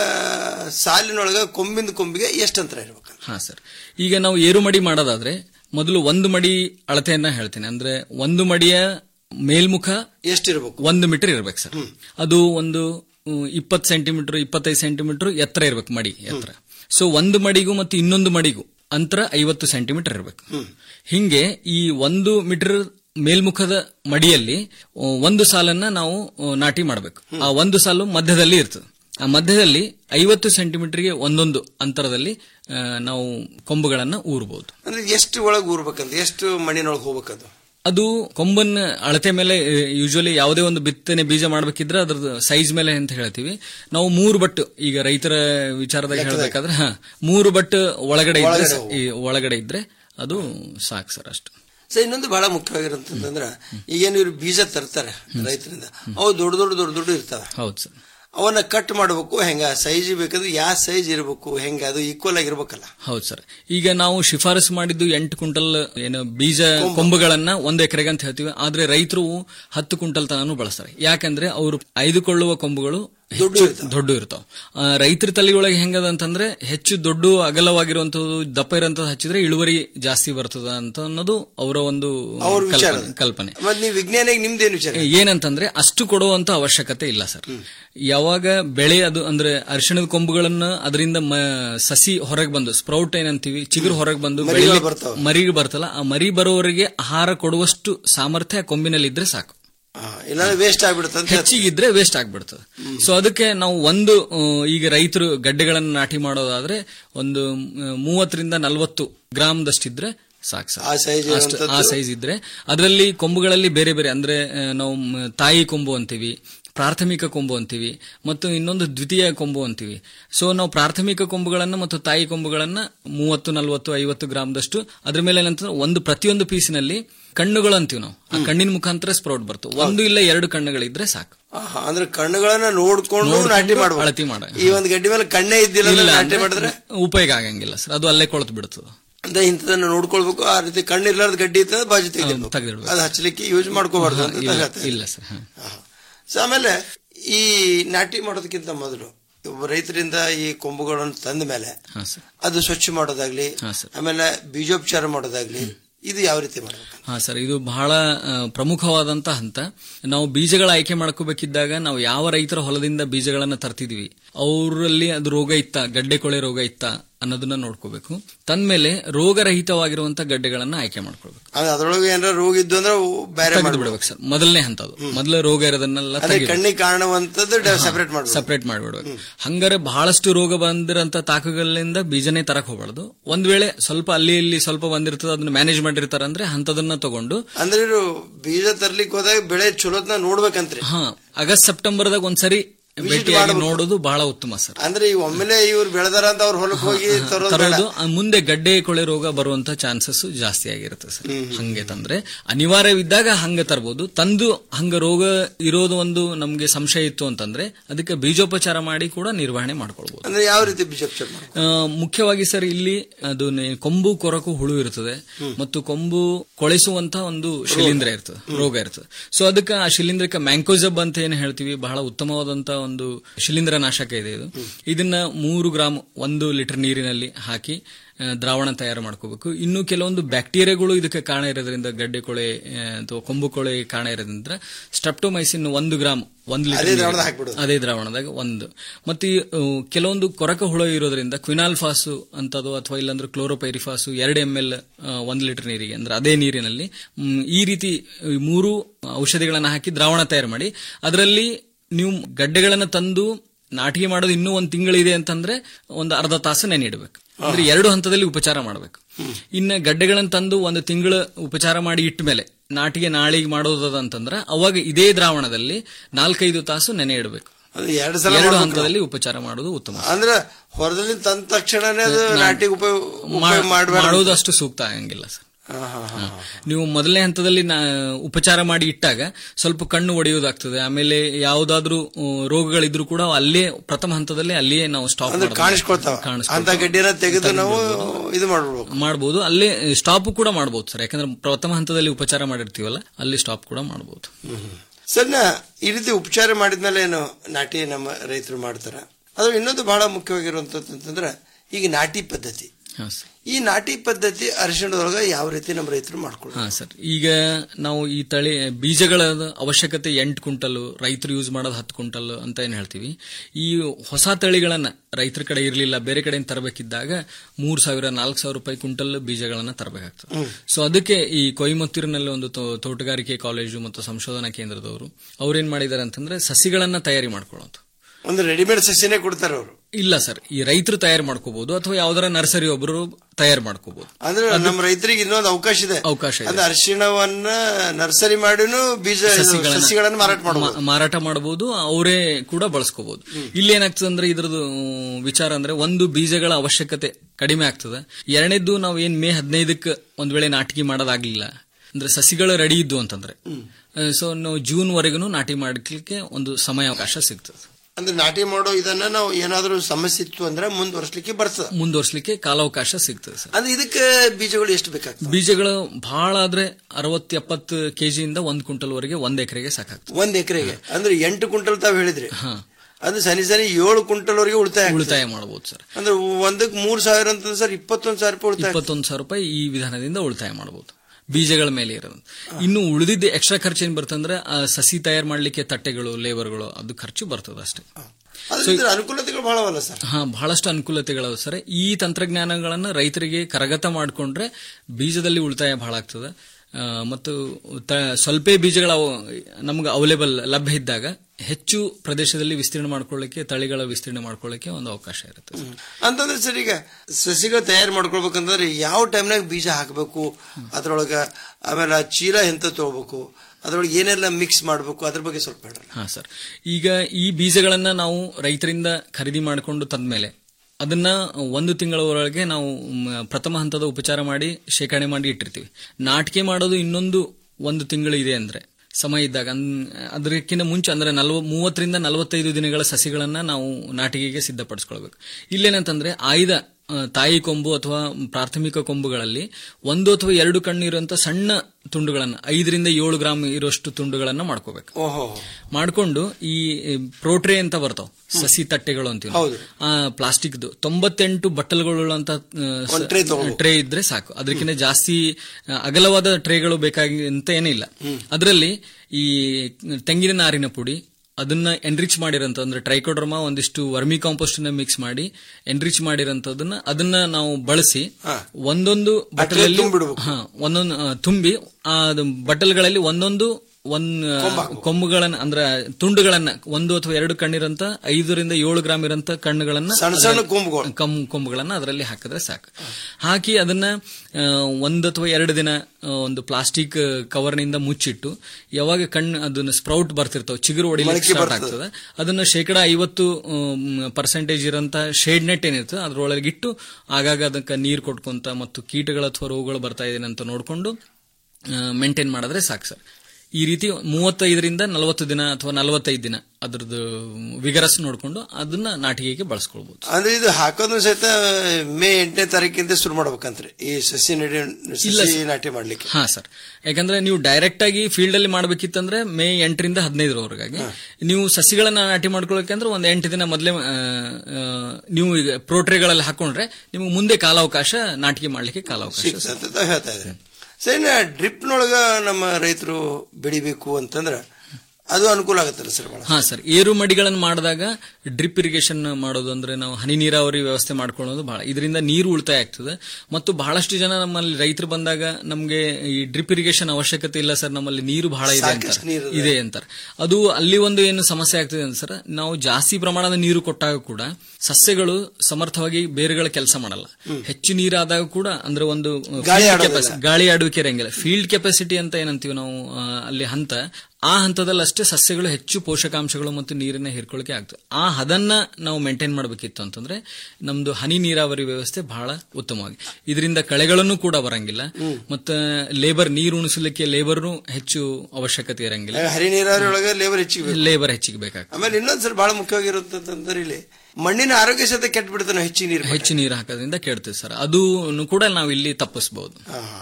ಸಾಲಿನೊಳಗ ಕೊಂಬಿಂದ ಕೊಂಬಿಗೆ ಎಷ್ಟು ಅಂತರ ಇರ್ಬೇಕು ಹಾ ಸರ್ ಈಗ ನಾವು ಏರು ಮಡಿ ಮಾಡೋದಾದ್ರೆ ಮೊದಲು ಒಂದು ಮಡಿ ಅಳತೆಯನ್ನ ಹೇಳ್ತೇನೆ ಅಂದ್ರೆ ಒಂದು ಮಡಿಯ ಮೇಲ್ಮುಖ ಎಷ್ಟಿರ್ಬೇಕು ಒಂದು ಮೀಟರ್ ಇರ್ಬೇಕು ಸರ್ ಅದು ಒಂದು ಇಪ್ಪತ್ತು ಸೆಂಟಿಮೀಟರ್ ಇಪ್ಪತ್ತೈದು ಸೆಂಟಿಮೀಟರ್ ಎತ್ತರ ಇರ್ಬೇಕು ಮಡಿ ಎತ್ತರ ಸೊ ಒಂದು ಮಡಿಗೂ ಮತ್ತು ಇನ್ನೊಂದು ಮಡಿಗೂ ಅಂತರ ಐವತ್ತು ಸೆಂಟಿಮೀಟರ್ ಇರಬೇಕು ಹಿಂಗೆ ಈ ಒಂದು ಮೀಟರ್ ಮೇಲ್ಮುಖದ ಮಡಿಯಲ್ಲಿ ಆ, ಒಂದು ಸಾಲನ್ನ ನಾವು ಆ, ನಾಟಿ ಮಾಡಬೇಕು ಆ ಒಂದು ಸಾಲು ಮಧ್ಯದಲ್ಲಿ ಇರ್ತದೆ ಆ ಮಧ್ಯದಲ್ಲಿ ಐವತ್ತು ಸೆಂಟಿಮೀಟರ್ಗೆ ಒಂದೊಂದು ಅಂತರದಲ್ಲಿ ಆ, ನಾವು ಕೊಂಬುಗಳನ್ನ ಊರಬಹುದು ಅಂದ್ರೆ ಎಷ್ಟು ಒಳಗೆ ಊರ್ಬೇಕಂತ ಎಷ್ಟು ಮಣ್ಣಿನೊಳಗೆ ಹೋಗ್ಬೇಕದು ಅದು ಕೊಂಬನ್ನ ಅಳತೆ ಮೇಲೆ ಯೂಶುವಲಿ ಯಾವುದೇ ಒಂದು ಬಿತ್ತನೆ ಬೀಜ ಮಾಡ್ಬೇಕಿದ್ರೆ ಅದ್ರದ್ದು ಸೈಜ್ ಮೇಲೆ ಅಂತ ಹೇಳ್ತೀವಿ ನಾವು ಮೂರು ಬಟ್ಟು ಈಗ ರೈತರ ವಿಚಾರದಾಗ ಹೇಳ್ಬೇಕಾದ್ರೆ ಹಾ ಮೂರು ಬಟ್ಟು ಒಳಗಡೆ ಇದ್ರೆ ಸ- ಈ ಒಳಗಡೆ ಇದ್ರೆ ಅದು ಸಾಕು ಸರ್ ಅಷ್ಟು ಸೊ ಇನ್ನೊಂದು ಬಹಳ ಮುಖ್ಯವಾಗಿರುತ್ತಂದ್ರ ಈಗೇನು ಇವ್ರು ಬೀಜ ತರ್ತಾರೆ ರೈತರಿಂದ ಅವು ದೊಡ್ಡ ದೊಡ್ಡ ದೊಡ್ಡ ದೊಡ್ಡ ಇರ್ತಾವೆ ಹೌದು ಸರ್ ಅವನ್ನ ಕಟ್ ಮಾಡಬೇಕು ಹೆಂಗ ಸೈಜ್ ಬೇಕಂದ್ರೆ ಯಾವ ಸೈಜ್ ಇರಬೇಕು ಹೆಂಗ ಅದು ಈಕ್ವಲ್ ಆಗಿರ್ಬೇಕಲ್ಲ ಹೌದು ಸರ್ ಈಗ ನಾವು ಶಿಫಾರಸು ಮಾಡಿದ್ದು ಎಂಟು ಕ್ವಿಂಟಲ್ ಏನು ಬೀಜ ಕೊಂಬುಗಳನ್ನ ಒಂದು ಎಕರೆಗೆ ಅಂತ ಹೇಳ್ತೀವಿ ಆದ್ರೆ ರೈತರು ಹತ್ತು ಕ್ವಿಂಟಲ್ ತನೂ ಬಳಸ್ತಾರೆ ಯಾಕಂದ್ರೆ ಅವರು ಆಯ್ದುಕೊಳ್ಳುವ ಕೊಂಬುಗಳು ಹೆಚ್ಚು ದೊಡ್ಡ ಇರ್ತಾವ ರೈತರ ತಳಿಯೊಳಗೆ ಹೆಂಗದ ಅಂತಂದ್ರೆ ಹೆಚ್ಚು ದೊಡ್ಡ ಅಗಲವಾಗಿರುವಂತದ್ದು ದಪ್ಪ ಇರುವಂತದ್ದು ಹಚ್ಚಿದ್ರೆ ಇಳುವರಿ ಜಾಸ್ತಿ ಬರ್ತದ ಅಂತ ಅನ್ನೋದು ಅವರ ಒಂದು ಅವ್ರ ವಿಚಾರ ಕಲ್ಪನೆ- ಕಲ್ಪನೆ ಮತ್ ನೀವು ವಿಜ್ಞಾನಿಗೆ ನಿಮ್ದೇನು ವಿಚಾರ ಏನಂತಂದ್ರೆ ಅಷ್ಟು ಕೊಡುವಂತ ಅವಶ್ಯಕತೆ ಇಲ್ಲ ಸರ್ ಯಾವಾಗ ಬೆಳೆ ಅದು ಅಂದ್ರೆ ಅರಿಶಿಣದ ಕೊಂಬುಗಳನ್ನ ಅದರಿಂದ ಮ- ಸಸಿ ಹೊರಗೆ ಬಂದು ಸ್ಪ್ರೌಟ್ ಏನಂತೀವಿ ಚಿಗುರು ಹೊರಗೆ ಬಂದು ಮರಿಗಳು ಬೆಳಿಲಿಕ್ಕೆ- ಬರ್ತಾವ. ಮರಿ ಬರ್ತಲ್ಲ ಆ ಮರಿ ಬರೋವರೆಗೆ ಆಹಾರ ಕೊಡುವಷ್ಟು ಸಾಮರ್ಥ್ಯ ಆ ಕೊಂಬಿನಲ್ಲಿ ಇದ್ರೆ ಸಾಕು ಇಲ್ಲಾಂದ್ರೆ ವೇಸ್ಟ್ ಆಗ್ಬಿಡುತ್ತೆ ಅಂತ ಹೇಳ್ತಾರೆ. ಹೆಚ್ಚಿಗಿದ್ರೆ ವೇಸ್ಟ್ ಆಗ್ಬಿಡ್ತದೆ ಸೊ ಅದಕ್ಕೆ ನಾವು ಒಂದು ಆ, ಈಗ ರೈತರು ಗಡ್ಡೆಗಳನ್ನು ನಾಟಿ ಮಾಡೋದಾದ್ರೆ ಒಂದು ಆ, ಮೂವತ್ತರಿಂದ ನಲವತ್ತು ಗ್ರಾಮ್ದಷ್ಟಿದ್ರೆ ಸಾಕು ಸರ್ ಆ size ಅಷ್ಟು- ಆ ಇರುವಂತದ್ದು? ಸೈಜ್ ಇದ್ರೆ ಅದರಲ್ಲಿ ಕೊಂಬುಗಳಲ್ಲಿ ಬೇರೆ ಬೇರೆ ಅಂದ್ರೆ ಆ, ನಾವು ಮ್, ತಾಯಿ ಕೊಂಬು ಅಂತೀವಿ ಪ್ರಾಥಮಿಕ ಕೊಂಬು ಅಂತೀವಿ ಮತ್ತು ಇನ್ನೊಂದು ದ್ವಿತೀಯ ಕೊಂಬು ಅಂತೀವಿ ಸೊ ನಾವು ಪ್ರಾಥಮಿಕ ಕೊಂಬುಗಳನ್ನ ಮತ್ತು ತಾಯಿ ಕೊಂಬುಗಳನ್ನ ಮೂವತ್ತು ನಲವತ್ತು ಐವತ್ತು ಗ್ರಾಮ್ದಷ್ಟು ಅದ್ರ ಮೇಲೆ ಏನಂತಂದ್ರೆ ಒಂದು ಪ್ರತಿಯೊಂದು ಪೀಸಿನಲ್ಲಿ ಕಣ್ಣುಗಳು ಅಂತೀವಿ ನಾವು ಆ ಕಣ್ಣಿನ ಮುಖಾಂತರ ಸ್ಪ್ರೌಟ್ ಬರ್ತವೆ ಒಂದು ಇಲ್ಲ ಎರಡು ಕಣ್ಣುಗಳಿದ್ರೆ ಸಾಕು ಆಹಾ, ಅಂದ್ರೆ ಕಣ್ಣುಗಳನ್ನ ನೋಡ್ಕೊಂಡು ನೋಡ್ಕೊಂಡು ನಾಟಿ ಮಾಡ್ಬೋದು ಅಳತಿ ಮಾಡ ಈ ಒಂದು ಗಡ್ಡಿ ಮೇಲೆ ಕಣ್ಣೇ ಇದ್ದಿಲ್ಲ ಅಂದ್ರೆ ಇಲ್ಲ ನಾಟಿ ಅಂದ್ರೆ ಮಾಡಿದ್ರೆ ಉಪಯೋಗ ಆಗಂಗಿಲ್ಲ ಸರ್ ಅದು ಅಲ್ಲೇ ಕೊಳತು ಬಿಡ್ತದೆ ಅಂದ್ರೆ ಇಂಥದನ್ನ ನೋಡ್ಕೊಳ್ಬೇಕು ಆ ರೀತಿ ಕಣ್ಣಿರ್ಲಾರ್ದ ಗಡ್ಡಿ ಇರ್ತದೆ ಬಾಜು ತೆಗಿಬೇಕು ತೆಗೆದಿಡ್ಬೇಕು ಅದು ಹಚ್ಚಲಿಕ್ಕೆ ಯೂಸ್ ಮಾಡ್ಕೋಬಾರ್ದು ಅಂತ ಇಲ್ಲ, ಹೇಳ್ತಾರೆ. ಇಲ್ಲ ಸರ್ ಹ. ಸೊ ಆಮೇಲೆ ಈ ನಾಟಿ ಮಾಡೋದಕ್ಕಿಂತ ಮೊದಲು ಒಬ್ಬ ರೈತರಿಂದ ಈ ಕೊಂಬುಗಳನ್ನು ತಂದ ಮೇಲೆ ಹಾ ಸರ್ ಅದು ಸ್ವಚ್ಛ ಮಾಡೋದಾಗ್ಲಿ ಹಾ ಸರ್ ಆಮೇಲೆ ಬೀಜೋಪಚಾರ ಮಾಡೋದಾಗ್ಲಿ ಇದು ಯಾವ ರೀತಿ ಮಾಡಬೇಕು ಹಾ ಸರ್ ಇದು ಬಹಳ ಆ, ಪ್ರಮುಖವಾದಂತ ಹಂತ ನಾವು ಬೀಜಗಳ ಆಯ್ಕೆ ಮಾಡ್ಕೋಬೇಕಿದ್ದಾಗ ನಾವು ಯಾವ ರೈತರ ಹೊಲದಿಂದ ಬೀಜಗಳನ್ನ ತರ್ತಿದ್ವಿ ಅವರಲ್ಲಿ ಅದು ರೋಗ ಇತ್ತ ಗಡ್ಡೆ ಕೊಳೆ ರೋಗ ಇತ್ತ ಅನ್ನೋದನ್ನ ನೋಡ್ಕೋಬೇಕು ತಂದ್ಮೇಲೆ ರೋಗರಹಿತವಾಗಿರುವಂತ ಗಡ್ಡೆಗಳನ್ನ ಆಯ್ಕೆ ಮಾಡ್ಕೊಳ್ಬೇಕು ಆಮೇಲೆ ಅದ್ರೊಳಗೆ ಏನಾರ ರೋಗ ಇದ್ದು ಅಂದ್ರೆ ಅವು ಬೇರೆ ತೆಗೆದು ಮಾಡ್ಬಿಡ್ಬೇಕು ಬಿಡ್ಬೇಕು ಸರ್ ಮೊದಲನೇ ಹಂತ ಅದು ಮೊದಲು ರೋಗ ಇರೋದನ್ನೆಲ್ಲ ಅದೇ ತೆಗಿಬೇಕು. ಕಣ್ಣಿಗೆ ಕಾಣುವಂತದ್ದು ಸಪರೇಟ್ ಮಾಡ್ಬೇಕು ಸಪರೇಟ್ ಮಾಡ್ಬಿಡ್ಬೇಕು ಹಂಗಾರೆ ಬಹಳಷ್ಟು ರೋಗ ಬಂದಿರಂತ ತಾಕುಗಳಿಂದ ಬೀಜನೇ ತರಕ್ ಹೋಗ್ಬಾರ್ದು ಒಂದ್ ವೇಳೆ ಸ್ವಲ್ಪ ಅಲ್ಲಿ ಇಲ್ಲಿ ಸ್ವಲ್ಪ ಬಂದಿರ್ತದೆ ಅದನ್ನ ಮ್ಯಾನೇಜ್ ಮಾಡಿರ್ತಾರ ಅಂದ್ರೆ ಅಂತದನ್ನ ತಗೊಂಡು ಅಂದ್ರೆ ಇವ್ರು ಬೀಜ ತರ್ಲಿಕ್ಕೆ ಹೋದಾಗ ಬೆಳೆ ಚಲೋತ್ನ ನೋಡ್ಬೇಕಂತ್ರಿ ಹಾ ಆಗಸ್ಟ್ ಸೆಪ್ಟೆಂಬರ್ದಾಗ ಒಂದ್ಸರಿ ಭೇಟಿಯಾಗಿ ನೋಡೋದು ಬಹಳ ಉತ್ತಮ ಸರ್ ಅಂದ್ರೆ ಈ ಒಮ್ಮೆಲೆ ಇವ್ರು ಬೆಳೆದಾರ ಅಂತ ಅವ್ರ ಹೊಲಕ್ಕೆ ಹೋಗಿ ತರೋದು ಬೇಡ. ತರೋದು ಆ ಮುಂದೆ ಗಡ್ಡೆ ಕೊಳೆ ರೋಗ ಬರುವಂತ ಚಾನ್ಸಸ್ ಜಾಸ್ತಿ ಆಗಿರುತ್ತೆ ಸರ್ ಹಂಗೆ ತಂದ್ರೆ ಅನಿವಾರ್ಯವಿದ್ದಾಗ ಹಂಗೆ ತರಬಹುದು ತಂದು ಹಂಗ ರೋಗ ಇರೋದು ಒಂದು ನಮ್ಗೆ ಸಂಶಯ ಇತ್ತು ಅಂತಂದ್ರೆ ಅದಕ್ಕೆ ಬೀಜೋಪಚಾರ ಮಾಡಿ ಕೂಡ ನಿರ್ವಹಣೆ ಮಾಡ್ಕೊಳ್ಬಹುದು ಅಂದ್ರೆ ಯಾವ ರೀತಿ ಬೀಜೋಪಚಾರ ಮಾಡ್ಬೇಕು? ಆ, ಮುಖ್ಯವಾಗಿ ಸರ್ ಇಲ್ಲಿ ಅದು ನೆ- ಕೊಂಬು ಕೊರಕು ಹುಳು ಇರ್ತದೆ ಮತ್ತು ಕೊಂಬು ಕೊಳೆಸುವಂತ ಒಂದು ಶಿಲೀಂಧ್ರ ಇರ್ತದೆ ರೋಗ ಇರ್ತದೆ ಸೊ ಅದಕ್ಕೆ ಆ ಶಿಲೀಂಧ್ರಕ್ಕೆ ಮ್ಯಾಂಕೋಜಬ್ ಅಂತ ಏನ್ ಹೇಳ್ತೀವಿ ಬಹಳ ಉತ್ತಮವಾದಂತ ಒಂದು ಶಿಲೀಂಧ್ರ ನಾಶಕ ಇದೆ ಇದು ಇದನ್ನ ಮೂರು ಗ್ರಾಮ್ ಒಂದು ಲೀಟರ್ ನೀರಿನಲ್ಲಿ ಹಾಕಿ ಆ, ದ್ರಾವಣ ತಯಾರು ಮಾಡ್ಕೋಬೇಕು ಇನ್ನು ಕೆಲವೊಂದು ಬ್ಯಾಕ್ಟೀರಿಯಾಗಳು ಇದಕ್ಕೆ ಕಾರಣ ಇರೋದ್ರಿಂದ ಗಡ್ಡೆ ಕೊಳೆ ಆ, ಅಥವಾ ಕೊಂಬು ಕೊಳೆ ಕಾರಣ ಇರೋದ್ರಿಂದ ಸ್ಟೆಪ್ಟೋಮೈಸಿನ್ ಒಂದು ಗ್ರಾಮ್ ಒಂದು ಅದೇ ಲೀಟರ್ ದ್ರಾವಣದಾಗ ಹಾಕ್ಬಿಡೋದು. ಅದೇ ದ್ರಾವಣದಾಗ ಒಂದು ಮತ್ತೆ ಈ, ಆ, ಕೆಲವೊಂದು ಕೊರಕ ಹುಳ ಇರೋದ್ರಿಂದ ಕ್ವಿನಾಲ್ಫಾಸು ಅಂತದು ಅಥವಾ ಇಲ್ಲಾಂದ್ರೆ ಕ್ಲೋರೋಪೈರಿಫಾಸು ಎರಡು ಎಂ ಎಲ್ ಒಂದು ಲೀಟರ್ ನೀರಿಗೆ ಅಂದ್ರೆ ಅದೇ ನೀರಿನಲ್ಲಿ ಮ್, ಈ ರೀತಿ ಈ ಮೂರು ಔಷಧಿಗಳನ್ನ ಹಾಕಿ ದ್ರಾವಣ ತಯಾರು ಮಾಡಿ ಅದರಲ್ಲಿ ನೀವು ಗಡ್ಡೆಗಳನ್ನ ತಂದು ನಾಟಿಗೆ ಮಾಡೋದು ಇನ್ನೂ ಒಂದು ತಿಂಗಳಿದೆ ಅಂತಂದ್ರೆ ಒಂದು ಅರ್ಧ ತಾಸು ನೆನೆಯಿಡಬೇಕು ಅಂದ್ರೆ ಎರಡು ಹಂತದಲ್ಲಿ ಉಪಚಾರ ಮಾಡಬೇಕು ಇನ್ನು ಗಡ್ಡೆಗಳನ್ನ ತಂದು ಒಂದು ತಿಂಗಳು ಉಪಚಾರ ಮಾಡಿ ಇಟ್ಟ ಮೇಲೆ ನಾಟಿಗೆ ನಾಳೆಗೆ ಮಾಡೋದದ ಅಂತಂದ್ರೆ ಅವಾಗ ಇದೇ ದ್ರಾವಣದಲ್ಲಿ ನಾಲ್ಕೈದು ತಾಸು ನೆನೆ ಇಡಬೇಕು ಅದು ಎರಡು ಸಲ ಎರಡು ಮಾಡ್ಬೇಕು. ಹಂತದಲ್ಲಿ ಉಪಚಾರ ಮಾಡೋದು ಉತ್ತಮ ಅಂದ್ರೆ ಹೊರದಲ್ಲಿ ತಂದ ತಕ್ಷಣನೇ ಅದು ನಾಟಿಗೆ ಉಪಯೋಗ ಮಾ- ಮಾಡಬೇಡ ಮಾಡೋದು ಅಷ್ಟು ಸೂಕ್ತ ಆಗಂಗಿಲ್ಲ ಸರ್ ನೀವು ಮೊದಲನೇ ಹಂತದಲ್ಲಿ ನಾ- ಉಪಚಾರ ಮಾಡಿ ಇಟ್ಟಾಗ ಸ್ವಲ್ಪ ಕಣ್ಣು ಒಡೆಯೋದಾಗ್ತದೆ ಆಮೇಲೆ ಯಾವ್ದಾದ್ರೂ ಆ, ರೋಗಗಳಿದ್ರು ಕೂಡ ಅಲ್ಲೇ ಪ್ರಥಮ ಹಂತದಲ್ಲಿ ಅಲ್ಲಿಯೇ ನಾವು ಸ್ಟಾಪ್ ಅಂದ್ರೆ ಕಾಣಿಸ್ಕೊಳ್ತಾವ ಅಂತ ಗಡ್ಡಿನ ತೆಗೆದು ನಾವು ಇದು ಮಾಡ್ಬಿಡ್ಬೇಕು ಮಾಡಬಹುದು ಅಲ್ಲೇ ಸ್ಟಾಪ್ ಕೂಡ ಮಾಡಬಹುದು ಸರ್ ಯಾಕಂದ್ರೆ ಪ್ರಥಮ ಹಂತದಲ್ಲಿ ಉಪಚಾರ ಮಾಡಿರ್ತೀವಲ್ಲ ಅಲ್ಲಿ ಸ್ಟಾಪ್ ಕೂಡ ಮಾಡಬಹುದು ಸಣ್ಣ ಈ ರೀತಿ ಉಪಚಾರ ಮಾಡಿದ್ಮೇಲೆ ಏನು ನಾಟಿ ನಮ್ಮ ರೈತರು ಮಾಡ್ತಾರ ಅದು ಇನ್ನೊಂದು ಬಹಳ ಮುಖ್ಯವಾಗಿರುವಂತದ್ದು ಅಂತಂದ್ರೆ ಈಗ ನಾಟಿ ಪದ್ಧತಿ ಹಾ ಸರ್ ಈ ನಾಟಿ ಪದ್ಧತಿ ಅರಿಶಿಣದೊಳಗ ಯಾವ ರೀತಿ ನಮ್ಮ ರೈತರು ಮಾಡ್ಕೊಳ್ಳಿ ಹಾ ಸರ್ ಈಗ ನಾವು ಈ ತಳಿ ಬೀಜಗಳ ಅವಶ್ಯಕತೆ ಎಂಟು ಕ್ವಿಂಟಲ್ ರೈತರು ಯೂಸ್ ಮಾಡೋದು ಹತ್ತು ಕ್ವಿಂಟಲ್ ಅಂತ ಏನ್ ಹೇಳ್ತೀವಿ ಈ ಹೊಸ ತಳಿಗಳನ್ನ ರೈತರ ಕಡೆ ಇರಲಿಲ್ಲ ಬೇರೆ ಕಡೆಯಿಂದ ತರಬೇಕಿದ್ದಾಗ ಮೂರ್ ಸಾವಿರ ನಾಲ್ಕು ಸಾವಿರ ರೂಪಾಯಿ ಕ್ವಿಂಟಲ್ ಬೀಜಗಳನ್ನ ತರಬೇಕಾಗ್ತದೆ ಸೊ ಅದಕ್ಕೆ ಈ ಕೊಯಮತ್ತೂರಿನಲ್ಲಿ ಒಂದು ತೋ- ತೋಟಗಾರಿಕೆ ಕಾಲೇಜು ಮತ್ತು ಸಂಶೋಧನಾ ಕೇಂದ್ರದವರು ಅವ್ರೇನ್ ಮಾಡಿದ್ದಾರೆ ಅಂತಂದ್ರೆ ಸಸಿಗಳನ್ನ ತಯಾರಿ ಮಾಡ್ಕೊಳ್ಳೋದು ಒಂದು ರೆಡಿಮೇಡ್ ಸಸಿನೇ ಕೊಡ್ತಾರೆ ಅವರು ಇಲ್ಲ ಸರ್ ಈ ರೈತರು ತಯಾರು ಮಾಡ್ಕೋಬಹುದು ಅಥವಾ ಯಾವ್ದಾರ ನರ್ಸರಿ ಒಬ್ರು ತಯಾರು ಮಾಡ್ಕೋಬಹುದು ಅಂದ್ರೆ ನಮ್ಮ ರೈತರಿಗೆ ಇನ್ನೊಂದು ಅವಕಾಶ ಇದೆ ಅವಕಾಶ ಇದೆ. ಅಂದ್ರೆ ಅರಿಶಿಣವನ್ನ ನರ್ಸರಿ ಮಾಡಿನೂ ಬೀಜ ಇದು ಸಸಿಗಳನ್ನ- ಸಸಿಗಳನ್ನು ಮಾರಾಟ ಮಾಡಬಹುದು ಮಾ- ಮಾರಾಟ ಮಾಡಬಹುದು ಅವರೇ ಕೂಡ ಬಳಸ್ಕೋಬಹುದು ಇಲ್ಲಿ ಏನಾಗ್ತದೆ ಅಂದ್ರೆ ಇದ್ರದ್ದು ಉಮ್, ವಿಚಾರ ಅಂದ್ರೆ ಒಂದು ಬೀಜಗಳ ಅವಶ್ಯಕತೆ ಕಡಿಮೆ ಆಗ್ತದೆ ಎರಡನೇದ್ದು ನಾವು ಏನ್ ಮೇ ಹದಿನೈದಕ್ಕೆ ಒಂದ್ ವೇಳೆ ನಾಟಿಗೆ ಮಾಡೋದಾಗ್ಲಿಲ್ಲ ಅಂದ್ರೆ ಸಸಿಗಳು ರೆಡಿ ಇದ್ದು ಅಂತಂದ್ರೆ ಸೊ ನಾವು ಜೂನ್ ವರೆಗೂ ನಾಟಿ ಮಾಡ್ಲಿಕ್ಕೆ ಒಂದು ಸಮಯಾವಕಾಶ ಸಿಗ್ತದೆ ಅಂದ್ರೆ ನಾಟಿ ಮಾಡೋ ಇದನ್ನ ನಾವು ಏನಾದ್ರೂ ಸಮಸ್ಯೆ ಇತ್ತು ಅಂದ್ರೆ ಮುಂದುವರ್ಸ್ಲಿಕ್ಕೆ ಬರ್ತದೆ ಮುಂದುವರ್ಸ್ಲಿಕ್ಕೆ ಕಾಲಾವಕಾಶ ಸಿಗ್ತದೆ ಸರ್ ಅಂದ್ರೆ ಇದಕ್ಕೆ ಬೀಜಗಳು ಎಷ್ಟು ಬೇಕಾಗ್ತದೆ ಬೀಜಗಳು ಬಹಳ ಆದ್ರೆ ಅರವತ್ ಎಪ್ಪತ್ತು ಕೆಜಿಯಿಂದ ಒಂದ್ ಕ್ವಿಂಟಲ್ ವರೆಗೆ ಒಂದ್ ಎಕರೆಗೆ ಸಾಕಾಗ್ತದೆ ಒಂದ್ ಎಕರೆಗೆ ಅಂದ್ರೆ ಎಂಟು ಕ್ವಿಂಟಲ್ ತಾವ್ ಹೇಳಿದ್ರಿ ಹಾ ಅಂದ್ರೆ ಸನಿ ಸನಿ ಏಳು ಕ್ವಿಂಟಲ್ ವರೆಗೆ ಉಳಿತಾಯ ಆಗ್ತದೆ. ಉಳಿತಾಯ ಮಾಡಬಹುದು ಸರ್ ಅಂದ್ರೆ ಒಂದಕ್ಕೆ ಮೂರ್ ಸಾವಿರ ಅಂತ ಸರ್ ಇಪ್ಪತ್ತೊಂದು ಸಾವಿರ ರೂಪಾಯಿ ಉಳಿತಾಯ ಆಗ್ತದೆ. ಇಪ್ಪತ್ತೊಂದು ಸಾವಿರ ರೂಪಾಯಿ ಈ ವಿಧಾನದಿಂದ ಉಳಿತಾಯ ಮಾಡಬಹುದು ಬೀಜಗಳ ಮೇಲೆ ಇರೋದು ಇನ್ನು ಉಳಿದಿದ್ದ ಎಕ್ಸ್ಟ್ರಾ ಖರ್ಚು ಏನ್ ಬರ್ತಂದ್ರೆ ಆ ಸಸಿ ತಯಾರು ಮಾಡ್ಲಿಕ್ಕೆ ತಟ್ಟೆಗಳು ಲೇಬರ್ಗಳು ಅದು ಖರ್ಚು ಬರ್ತದೆ ಅಷ್ಟೇ ಅದ್ರಿಂದ ಅನುಕೂಲತೆಗಳು ಬಹಳವಲ್ಲ ಸರ್ ಹಾ ಬಹಳಷ್ಟು ಅನುಕೂಲತೆಗಳು ಸರ್ ಈ ತಂತ್ರಜ್ಞಾನಗಳನ್ನ ರೈತರಿಗೆ ಕರಗತ ಮಾಡಿಕೊಂಡ್ರೆ ಬೀಜದಲ್ಲಿ ಉಳಿತಾಯ ಬಹಳ ಆಗ್ತದೆ ಆ, ಮತ್ತು ತ- ಸ್ವಲ್ಪ ಬೀಜಗಳ ನಮ್ಗೆ ಅವೈಲೇಬಲ್ ಲಭ್ಯ ಇದ್ದಾಗ ಹೆಚ್ಚು ಪ್ರದೇಶದಲ್ಲಿ ವಿಸ್ತೀರ್ಣ ಮಾಡ್ಕೊಳ್ಳಿಕ್ಕೆ ತಳಿಗಳ ವಿಸ್ತೀರ್ಣ ಮಾಡ್ಕೊಳ್ಳಿಕ್ಕೆ ಒಂದು ಅವಕಾಶ ಇರುತ್ತೆ ಸರ್. ಅಂತಂದ್ರೆ ಸರ್ ಈಗ ಸಸಿಗಳು ತಯಾರು ಮಾಡ್ಕೊಳ್ಬೇಕಂತಂದ್ರೆ ಯಾವ ಟೈಮ್ನಾಗ ಬೀಜ ಹಾಕಬೇಕು ಅದ್ರೊಳಗ ಆಮೇಲೆ ಆ ಚೀಲ ಎಂತ ತಗೋಬೇಕು ಅದ್ರೊಳಗೆ ಏನೆಲ್ಲ ಮಿಕ್ಸ್ ಮಾಡಬೇಕು ಅದ್ರ ಬಗ್ಗೆ ಸ್ವಲ್ಪ ಹೇಳ್ರಿ ಹಾ ಸರ್ ಈಗ ಈ ಬೀಜಗಳನ್ನ ನಾವು ರೈತರಿಂದ ಖರೀದಿ ಮಾಡಿಕೊಂಡು ತಂದ್ಮೇಲೆ ಅದನ್ನ ಒಂದು ತಿಂಗಳವರೆಗೆ ನಾವು ಮ್, ಪ್ರಥಮ ಹಂತದ ಉಪಚಾರ ಮಾಡಿ ಶೇಖರಣೆ ಮಾಡಿ ಇಟ್ಟಿರ್ತೀವಿ ನಾಟಿಕೆ ಮಾಡೋದು ಇನ್ನೊಂದು ಒಂದು ತಿಂಗಳು ಇದೆ ಅಂದ್ರೆ ಸಮಯ ಇದ್ದಾಗ ಅನ್- ಅದಕ್ಕಿಂತ ಮುಂಚೆ ಅಂದ್ರೆ ನಲ್ವ ಮೂವತ್ತರಿಂದ ನಲವತ್ತೈದು ದಿನಗಳ ಸಸಿಗಳನ್ನ ನಾವು ನಾಟಿಗೆಗೆ ಸಿದ್ಧಪಡಿಸ್ಕೊಳ್ಬೇಕು ಇಲ್ಲೇನಂತಂದ್ರೆ ಆಯ್ದ ಆ, ತಾಯಿ ಕೊಂಬು ಅಥವಾ ಪ್ರಾಥಮಿಕ ಕೊಂಬುಗಳಲ್ಲಿ ಒಂದು ಅಥವಾ ಎರಡು ಕಣ್ಣು ಇರುವಂತ ಸಣ್ಣ ತುಂಡುಗಳನ್ನ ಐದರಿಂದ ಏಳು ಗ್ರಾಮ್ ಇರುವಷ್ಟು ತುಂಡುಗಳನ್ನ ಮಾಡ್ಕೋಬೇಕು ಓಹೋ ಮಾಡ್ಕೊಂಡು ಈ ಪ್ರೋಟ್ರೇ ಅಂತ ಬರ್ತಾವ ಸಸಿ ತಟ್ಟೆಗಳು ಅಂತೀವಿ ನಾವು. ಆ ಪ್ಲಾಸ್ಟಿಕ್ದು ತೊಂಬತ್ತೆಂಟು ಬಟ್ಟಲುಗಳುಳ್ಳಂತ ಒಂದ್ tray ತಗೊಳ್ಬೇಕು. ಟ್ರೇ ಇದ್ರೆ ಸಾಕು ಅದಕ್ಕಿಂತ ಜಾಸ್ತಿ ಆ, ಅಗಲವಾದ ಟ್ರೇಗಳು ಬೇಕಾಗಿ ಅಂತ ಏನಿಲ್ಲ ಅದರಲ್ಲಿ ಈ ತೆಂಗಿನ ನಾರಿನ ಪುಡಿ ಅದನ್ನ ಎನ್ರಿಚ್ ಮಾಡಿರೋಂಥ ಅಂದ್ರೆ ಟ್ರೈಕೋಡ್ರಮಾ ಒಂದಿಷ್ಟು ವರ್ಮಿ ಕಾಂಪೋಸ್ಟ್ ನ ಮಿಕ್ಸ್ ಮಾಡಿ ಎನ್ರಿಚ್ ಮಾಡಿರೋಂಥದನ್ನ ಅದನ್ನ ನಾವು ಬಳಸಿ ಒಂದೊಂದು ಬಟ್ಟಲಲ್ಲಿ ಹಾ ಒಂದೊಂದು ಆ, ತುಂಬಿ ಆ ಅದು ಬಟ್ಟಲ್ಗಳಲ್ಲಿ ಒಂದೊಂದು ಒಂದ್ ಕೊಂಬುಗಳನ್ನ ಅಂದ್ರೆ ತುಂಡುಗಳನ್ನ ಒಂದು ಅಥವಾ ಎರಡು ಕಣ್ಣಿರಂತ ಐದರಿಂದ ಏಳು ಗ್ರಾಮ್ ಇರಂತ ಕಣ್ಣುಗಳನ್ನ ಸಣ್ಣ ಸಣ್ಣ ಅದ್ರಲ್ಲಿ- ಕೊಂಬುಗಳು. ಕಂ- ಕೊಂಬುಗಳನ್ನ ಅದರಲ್ಲಿ ಹಾಕಿದ್ರೆ ಸಾಕು ಹಾಕಿ ಅದನ್ನ ಆ, ಒಂದು ಅಥವಾ ಎರಡು ದಿನ ಆ, ಒಂದು ಪ್ಲಾಸ್ಟಿಕ್ ಕವರ್ನಿಂದ ಮುಚ್ಚಿಟ್ಟು ಯಾವಾಗ ಕಣ್ಣು ಅದನ್ನ ಸ್ಪ್ರೌಟ್ ಬರ್ತಿರ್ತಾವ ಚಿಗುರು ಹೊಡಿಲಿಕ್ಕೆ ಮೊಳಕೆ ಸ್ಟಾರ್ಟ್ ಬರ್ತದೆ. ಆಗ್ತದೆ ಅದನ್ನ ಶೇಕಡ ಐವತ್ತು ಪರ್ಸೆಂಟೇಜ್ ಇರೋಂತ ಶೇಡ್ ನೆಟ್ ಏನಿರ್ತದೆ ಅದ್ರೊಳಗೆ ಇಟ್ಟು ಆಗಾಗ ಅದಕ್ಕೆ ನೀರು ಕೊಟ್ಕೊಂತ ಮತ್ತು ಕೀಟಗಳು ಅಥವಾ ರೋಗಗಳು ಬರ್ತಾ ಇದೆ ಅಂತ ನೋಡ್ಕೊಂಡು ಮೇಂಟೈನ್ ಮಾಡಿದ್ರೆ ಸಾಕು ಸರ್ ಈ ರೀತಿ ಮೂವತ್ತೈದರಿಂದ ನಲವತ್ತು ದಿನ ಅಥವಾ ನಲವತ್ತೈದು ದಿನ ಅದ್ರದ್ದು ವಿಗರಸ್ ನೋಡ್ಕೊಂಡು ಅದನ್ನ ನಾಟಿಗೆಗೆ ಬಳಸ್ಕೊಳ್ಬಹುದು ಅಂದ್ರೆ ಇದು ಹಾಕೋದು ಸಹಿತ ಮೇ ಎಂಟನೇ ತಾರೀಕಿಂದ ಶುರು ಮಾಡ್ಬೇಕಂತ್ರಿ ಈ ಸಸಿ ನಡಿ ಇಲ್ಲ ಸಸಿ ಸರ್. ನಾಟಿ ಮಾಡ್ಲಿಕ್ಕೆ ಹಾ ಸರ್ ಯಾಕಂದ್ರೆ ನೀವು ಡೈರೆಕ್ಟ್ ಆಗಿ ಫೀಲ್ಡ್ ಅಲ್ಲಿ ಮಾಡಬೇಕಿತ್ತಂದ್ರೆ ಮೇ ಎಂಟರಿಂದ ಹದಿನೈದರವರೆಗಾಗಿ ನೀವು ಸಸಿಗಳನ್ನ ನಾಟಿ ಮಾಡ್ಕೊಳ್ಳೋಕೆ ಅಂದ್ರೆ ಒಂದ್ ಎಂಟು ದಿನ ಮೊದಲೇ ನೀವು ಈಗ ಪ್ರೋಟ್ರೇಗಳಲ್ಲಿ ಹಾಕೊಂಡ್ರೆ ನಿಮ್ಗೆ ಮುಂದೆ ಕಾಲಾವಕಾಶ ನಾಟಿಕೆ ಮಾಡ್ಲಿಕ್ಕೆ ಕಾಲಾವಕಾಶ ಸಿಗ್ತದೆ ಅಂತ ತಾವ್ ಹೇಳ್ತಾ ಇದ್ರಿ ಸರಿ ಡ್ರಿಪ್ನೊಳಗ ನಮ್ಮ ರೈತರು ಬೆಳಿಬೇಕು ಅಂತಂದ್ರ ಅದು ಅನುಕೂಲ ಆಗುತ್ತಲ್ಲ ಸರ್ ಬಹಳ ಹಾ ಸರ್ ಏರು ಮಡಿಗಳನ್ನು ಮಾಡಿದಾಗ ಡ್ರಿಪ್ ಇರಿಗೇಷನ್ ಮಾಡೋದು ಅಂದ್ರೆ ನಾವು ಹನಿ ನೀರಾವರಿ ವ್ಯವಸ್ಥೆ ಮಾಡ್ಕೊಳ್ಳೋದು ಬಹಳ ಇದರಿಂದ ನೀರು ಉಳಿತಾಯ ಆಗ್ತದೆ ಮತ್ತು ಬಹಳಷ್ಟು ಜನ ನಮ್ಮಲ್ಲಿ ರೈತರು ಬಂದಾಗ ನಮಗೆ ಈ ಡ್ರಿಪ್ ಇರಿಗೇಷನ್ ಅವಶ್ಯಕತೆ ಇಲ್ಲ ಸರ್ ನಮ್ಮಲ್ಲಿ ನೀರು ಬಹಳ ಇದೆ ಸಾಕಷ್ಟು ಅಂತಾರೆ ನೀರು ಇದೆ. ಇದೆ ಅಂತಾರೆ ಅದು ಅಲ್ಲಿ ಒಂದು ಏನು ಸಮಸ್ಯೆ ಆಗ್ತದೆ ಅಂತ ಸರ್ ನಾವು ಜಾಸ್ತಿ ಪ್ರಮಾಣದ ನೀರು ಕೊಟ್ಟಾಗ ಕೂಡ ಸಸ್ಯಗಳು ಸಮರ್ಥವಾಗಿ ಬೇರುಗಳ ಕೆಲಸ ಮಾಡಲ್ಲ ಹೆಚ್ಚು ನೀರಾದಾಗ ಕೂಡ ಅಂದ್ರೆ ಒಂದು ಗಾಳಿ field ಆಡೋದಿಲ್ಲ. capacity- ಗಾಳಿ ಆಡುವಿಕೆ ಇರಂಗಿಲ್ಲ ಫೀಲ್ಡ್ ಕೆಪಾಸಿಟಿ ಅಂತ ಏನಂತೀವಿ ನಾವು ಆ, ಅಲ್ಲಿ ಹಂತ ಆ ಹಂತದಲ್ಲಿ ಅಷ್ಟೇ ಸಸ್ಯಗಳು ಹೆಚ್ಚು ಪೋಷಕಾಂಶಗಳು ಮತ್ತು ನೀರನ್ನ ಹೀರ್ಕೊಳ್ಳಿಕ್ಕೆ ಆಗ್ತದೆ ಆ ಹದನ್ನ ನಾವು ಮೇಂಟೈನ್ ಮಾಡಬೇಕಿತ್ತು ಅಂತಂದ್ರೆ ನಮ್ದು ಹನಿ ನೀರಾವರಿ ವ್ಯವಸ್ಥೆ ಬಹಳ ಉತ್ತಮವಾಗಿ ಇದರಿಂದ ಕಳೆಗಳನ್ನು ಕೂಡ ಬರಂಗಿಲ್ಲ ಮತ್ತೆ ಲೇಬರ್ ನೀರು ಉಣಿಸಲಿಕ್ಕೆ ಲೇಬರ್ನು ಹೆಚ್ಚು ಅವಶ್ಯಕತೆ ಇರಂಗಿಲ್ಲ ಹರಿ ನೀರಾವರಿ ಒಳಗ ಲೇಬರ್ ಹೆಚ್ಚಿಗೆ ಬೇಕು. ಲೇಬರ್ ಹೆಚ್ಚಿಗೆ ಬೇಕಾಗ್ತದೆ ಆಮೇಲೆ ಇನ್ನೊಂದ್ಸರಿ ಬಹಳ ಮುಖ್ಯವಾಗಿರುತ್ತಂದ್ರೆ ಇಲ್ಲಿ ಮಣ್ಣಿನ ಆರೋಗ್ಯ ಸಹಿತ ಕೆಟ್ಟ ಬಿಡ್ತಾನೆ ಹೆಚ್ಚಿಗೆ ನೀರು ಹೆಚ್ಚು ನೀರು ಹಾಕೋದ್ರಿಂದ ಕೆಡ್ತದೆ ಸರ್ ಅದು ಕೂಡ ನಾವು ಇಲ್ಲಿ ತಪ್ಪಿಸಬಹುದು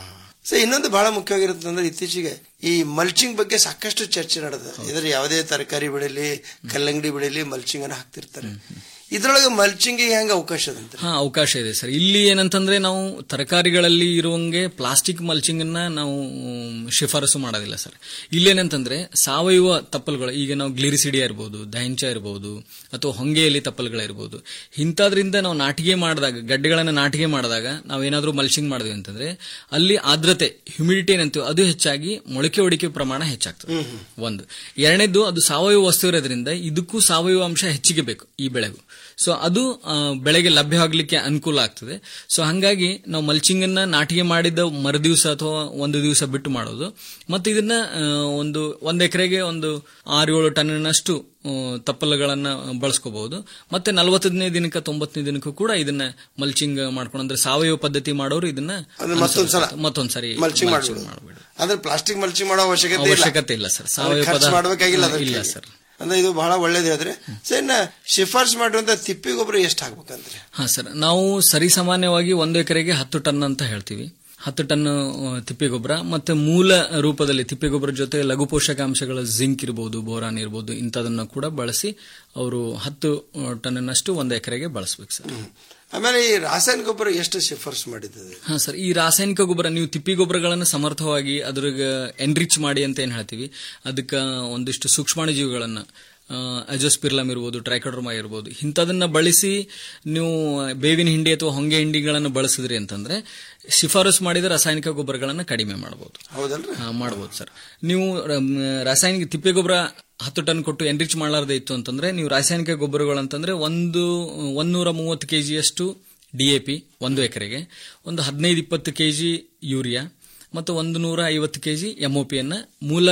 ಸೊ ಇನ್ನೊಂದು ಬಹಳ ಮುಖ್ಯವಾಗಿರುತ್ತೆ ಅಂದ್ರೆ ಇತ್ತೀಚೆಗೆ ಈ ಮಲ್ಚಿಂಗ್ ಬಗ್ಗೆ ಸಾಕಷ್ಟು ಚರ್ಚೆ ನಡೆದ ಇದ್ರ ಯಾವುದೇ ತರಕಾರಿ ಬೆಳೆಲಿ ಕಲ್ಲಂಗಡಿ ಬೆಳೆಲಿ ಮಲ್ಚಿಂಗ್ ಅನ್ನ ಹಾಕ್ತಿರ್ತಾರೆ ಇದ್ರೊಳಗೆ ಮಲ್ಚಿಂಗ್ ಹೆಂಗ ಅವಕಾಶ ಅದಂತ ಹಾ ಅವಕಾಶ ಇದೆ ಸರ್ ಇಲ್ಲಿ ಏನಂತಂದ್ರೆ ನಾವು ತರಕಾರಿಗಳಲ್ಲಿ ಇರುವಂಗೆ ಪ್ಲಾಸ್ಟಿಕ್ ಮಲ್ಚಿಂಗ್ ಅನ್ನ ನಾವು ಮ್, ಶಿಫಾರಸು ಮಾಡೋದಿಲ್ಲ ಸರ್ ಇಲ್ಲೇನಂತಂದ್ರೆ ಸಾವಯವ ತಪ್ಪಲುಗಳು ಈಗ ನಾವು ಗ್ಲಿರಿಸಿಡಿಯಾ ಇರ್ಬೋದು ದಹಂಚ ಇರ್ಬೋದು ಅಥವಾ ಹೊಂಗೆಯಲ್ಲಿ ತಪ್ಪಲುಗಳಿರ್ಬೋದು ಇಂಥದ್ರಿಂದ ನಾವು ನಾಟಿಗೆ ಮಾಡಿದಾಗ ಗಡ್ಡೆಗಳನ್ನ ನಾಟಿಗೆ ಮಾಡಿದಾಗ ನಾವೇನಾದ್ರೂ ಮಲ್ಚಿಂಗ್ ಮಾಡಿದ್ವಿ ಅಂತಂದ್ರೆ ಅಲ್ಲಿ ಆರ್ದ್ರತೆ ಹ್ಯುಮಿಡಿಟಿ ಏನಂತೀವಿ ಅದು ಹೆಚ್ಚಾಗಿ ಮೊಳಕೆ ಹೊಡಿಕೆ ಪ್ರಮಾಣ ಹೆಚ್ಚಾಗ್ತದೆ ಒಂದು ಎರಡನೇದು ಅದು ಸಾವಯವ ವಸ್ತು ಇರೋದ್ರಿಂದ ಇದಕ್ಕೂ ಸಾವಯವ ಅಂಶ ಹೆಚ್ಚಿಗೆ ಬೇಕು ಈ ಬೆಳೆಗೂ ಸೊ ಅದು ಆ, ಬೆಳೆಗೆ ಲಭ್ಯವಾಗಲಿಕ್ಕೆ ಅನುಕೂಲ ಆಗ್ತದೆ ಸೊ ಹಂಗಾಗಿ ನಾವು ಮಲ್ಚಿಂಗ್ ಅನ್ನ ನಾಟಿಗೆ ಮಾಡಿದ ಮರುದಿವಸ ಅಥವಾ ಒಂದು ದಿವಸ ಬಿಟ್ಟು ಮಾಡೋದು ಮತ್ತೆ ಇದನ್ನ ಆ, ಒಂದು ಒಂದ್ ಎಕರೆಗೆ ಒಂದು ಆರು ಏಳು ಟನ್ನಷ್ಟು ಆ, ತಪ್ಪಲುಗಳನ್ನ ಬಳಸ್ಕೋಬಹುದು ಮತ್ತೆ ನಲವತ್ತನೇ ದಿನಕ್ಕೆ ತೊಂಬತ್ತನೇ ದಿನಕ್ಕೂ ಕೂಡ ಇದನ್ನ ಮಲ್ಚಿಂಗ್ ಮಾಡ್ಕೊಂಡು ಅಂದ್ರೆ ಸಾವಯವ ಪದ್ಧತಿ ಮಾಡೋರು ಇದನ್ನ ಅಂದ್ರೆ ಮತ್ತೊಂದ್ಸಲ ಅನುಸರಿಸ್ತಾರೆ. ಮತ್ತೊಂದ್ಸರಿ ಮಲ್ಚಿಂಗ್ mulching ಮಾಡ್ಬಿಡು ಅಂದ್ರೆ ಪ್ಲಾಸ್ಟಿಕ್ ಮಲ್ಚಿಂಗ್ ಮಾಡೋ ಅವಶ್ಯಕತೆ ಅವಶ್ಯಕತೆ ಇಲ್ಲ ಸರ್. ಸಾವಯವ ಖರ್ಚು ಪದಾರ್ಥ- ಮಾಡಬೇಕಾಗಿಲ್ಲ ಇಲ್ಲ ಅದಕ್ಕೆ. ಸರ್. ಅಂದ್ರೆ ಇದು ಬಹಳ ಒಳ್ಳೇದು ಹೇಳಿದ್ರೆ ಸರ್ ಇನ್ನ ಶಿಫಾರ್ಸ್ ಮಾಡುವಂತ ತಿಪ್ಪಿ ಗೊಬ್ಬರ ಎಷ್ಟು ಹಾಕ್ಬೇಕಂದ್ರೆ ಹಾ ಸರ್ ನಾವು ಸರಿಸಾಮಾನ್ಯವಾಗಿ ಒಂದು ಎಕರೆಗೆ ಹತ್ತು ಟನ್ ಅಂತ ಹೇಳ್ತೀವಿ ಹತ್ತು ಟನ್ ಆ, ತಿಪ್ಪೆಗೊಬ್ಬರ ಮತ್ತೆ ಮೂಲ ರೂಪದಲ್ಲಿ ತಿಪ್ಪೆಗೊಬ್ಬರ ಜೊತೆ ಲಘು ಪೋಷಕಾಂಶಗಳ ಜಿಂಕ್ ಇರಬಹುದು ಬೋರಾನ್ ಇರಬಹುದು ಇಂಥದನ್ನ ಕೂಡ ಬಳಸಿ ಅವರು ಹತ್ತು ಟನ್ನಷ್ಟು ಒಂದು ಎಕರೆಗೆ ಬಳಸಬೇಕು ಸರ್ ಆಮೇಲೆ ಈ ರಾಸಾಯನಿಕ ಗೊಬ್ಬರ ಎಷ್ಟು ಶಿಫಾರ್ಸ್ ಮಾಡಿದ್ದದೆ ಹಾ ಸರ್ ಈ ರಾಸಾಯನಿಕ ಗೊಬ್ಬರ ನೀವು ತಿಪ್ಪಿ ಗೊಬ್ಬರಗಳನ್ನು ಸಮರ್ಥವಾಗಿ ಅದ್ರಾಗ ಎನ್ರಿಚ್ ಮಾಡಿ ಅಂತ ಏನ್ ಹೇಳ್ತೀವಿ ಅದಕ್ಕೆ ಒಂದಿಷ್ಟು ಸೂಕ್ಷ್ಮಾಣುಜೀವಿಗಳನ್ನ ಅಜೋಸ್ಪಿರ್ಲಮ್ ಇರ್ಬೋದು ಟ್ರೈಕೋಡ್ರಮಾ ಇರ್ಬೋದು ಇಂಥದನ್ನ ಬಳಸಿ ನೀವು ಬೇವಿನ ಹಿಂಡಿ ಅಥವಾ ಹೊಂಗೆ ಹಿಂಡಿಗಳನ್ನು ಬಳಸಿದ್ರಿ ಅಂತಂದ್ರೆ ಶಿಫಾರಸು ಮಾಡಿದ ರಾಸಾಯನಿಕ ಗೊಬ್ಬರಗಳನ್ನು ಕಡಿಮೆ ಮಾಡಬಹುದು ಹೌದಲ್ರಿ ಮಾಡಬಹುದು ಸರ್ ನೀವು ರಮ್, ರಾಸಾಯನಿಕ ತಿಪ್ಪೆ ಗೊಬ್ಬರ ಹತ್ತು ಟನ್ ಕೊಟ್ಟು ಎನ್ರಿಚ್ ಮಾಡಲಾರದೆ ಇತ್ತು ಅಂತಂದ್ರೆ ನೀವು ರಾಸಾಯನಿಕ ಗೊಬ್ಬರಗಳು ಅಂತಂದ್ರೆ ಒಂದು ಒಂದೂರ ಮೂವತ್ತು ಕೆಜಿಯಷ್ಟು ಡಿಎಪಿ ಒಂದು ಎಕರೆಗೆ ಒಂದು ಹದಿನೈದು ಇಪ್ಪತ್ತು ಕೆಜಿ ಯೂರಿಯಾ ಮತ್ತು ಒಂದು ನೂರ ಐವತ್ತು ಕೆಜಿ ಎಂಒಪಿಯನ್ನ ಮೂಲ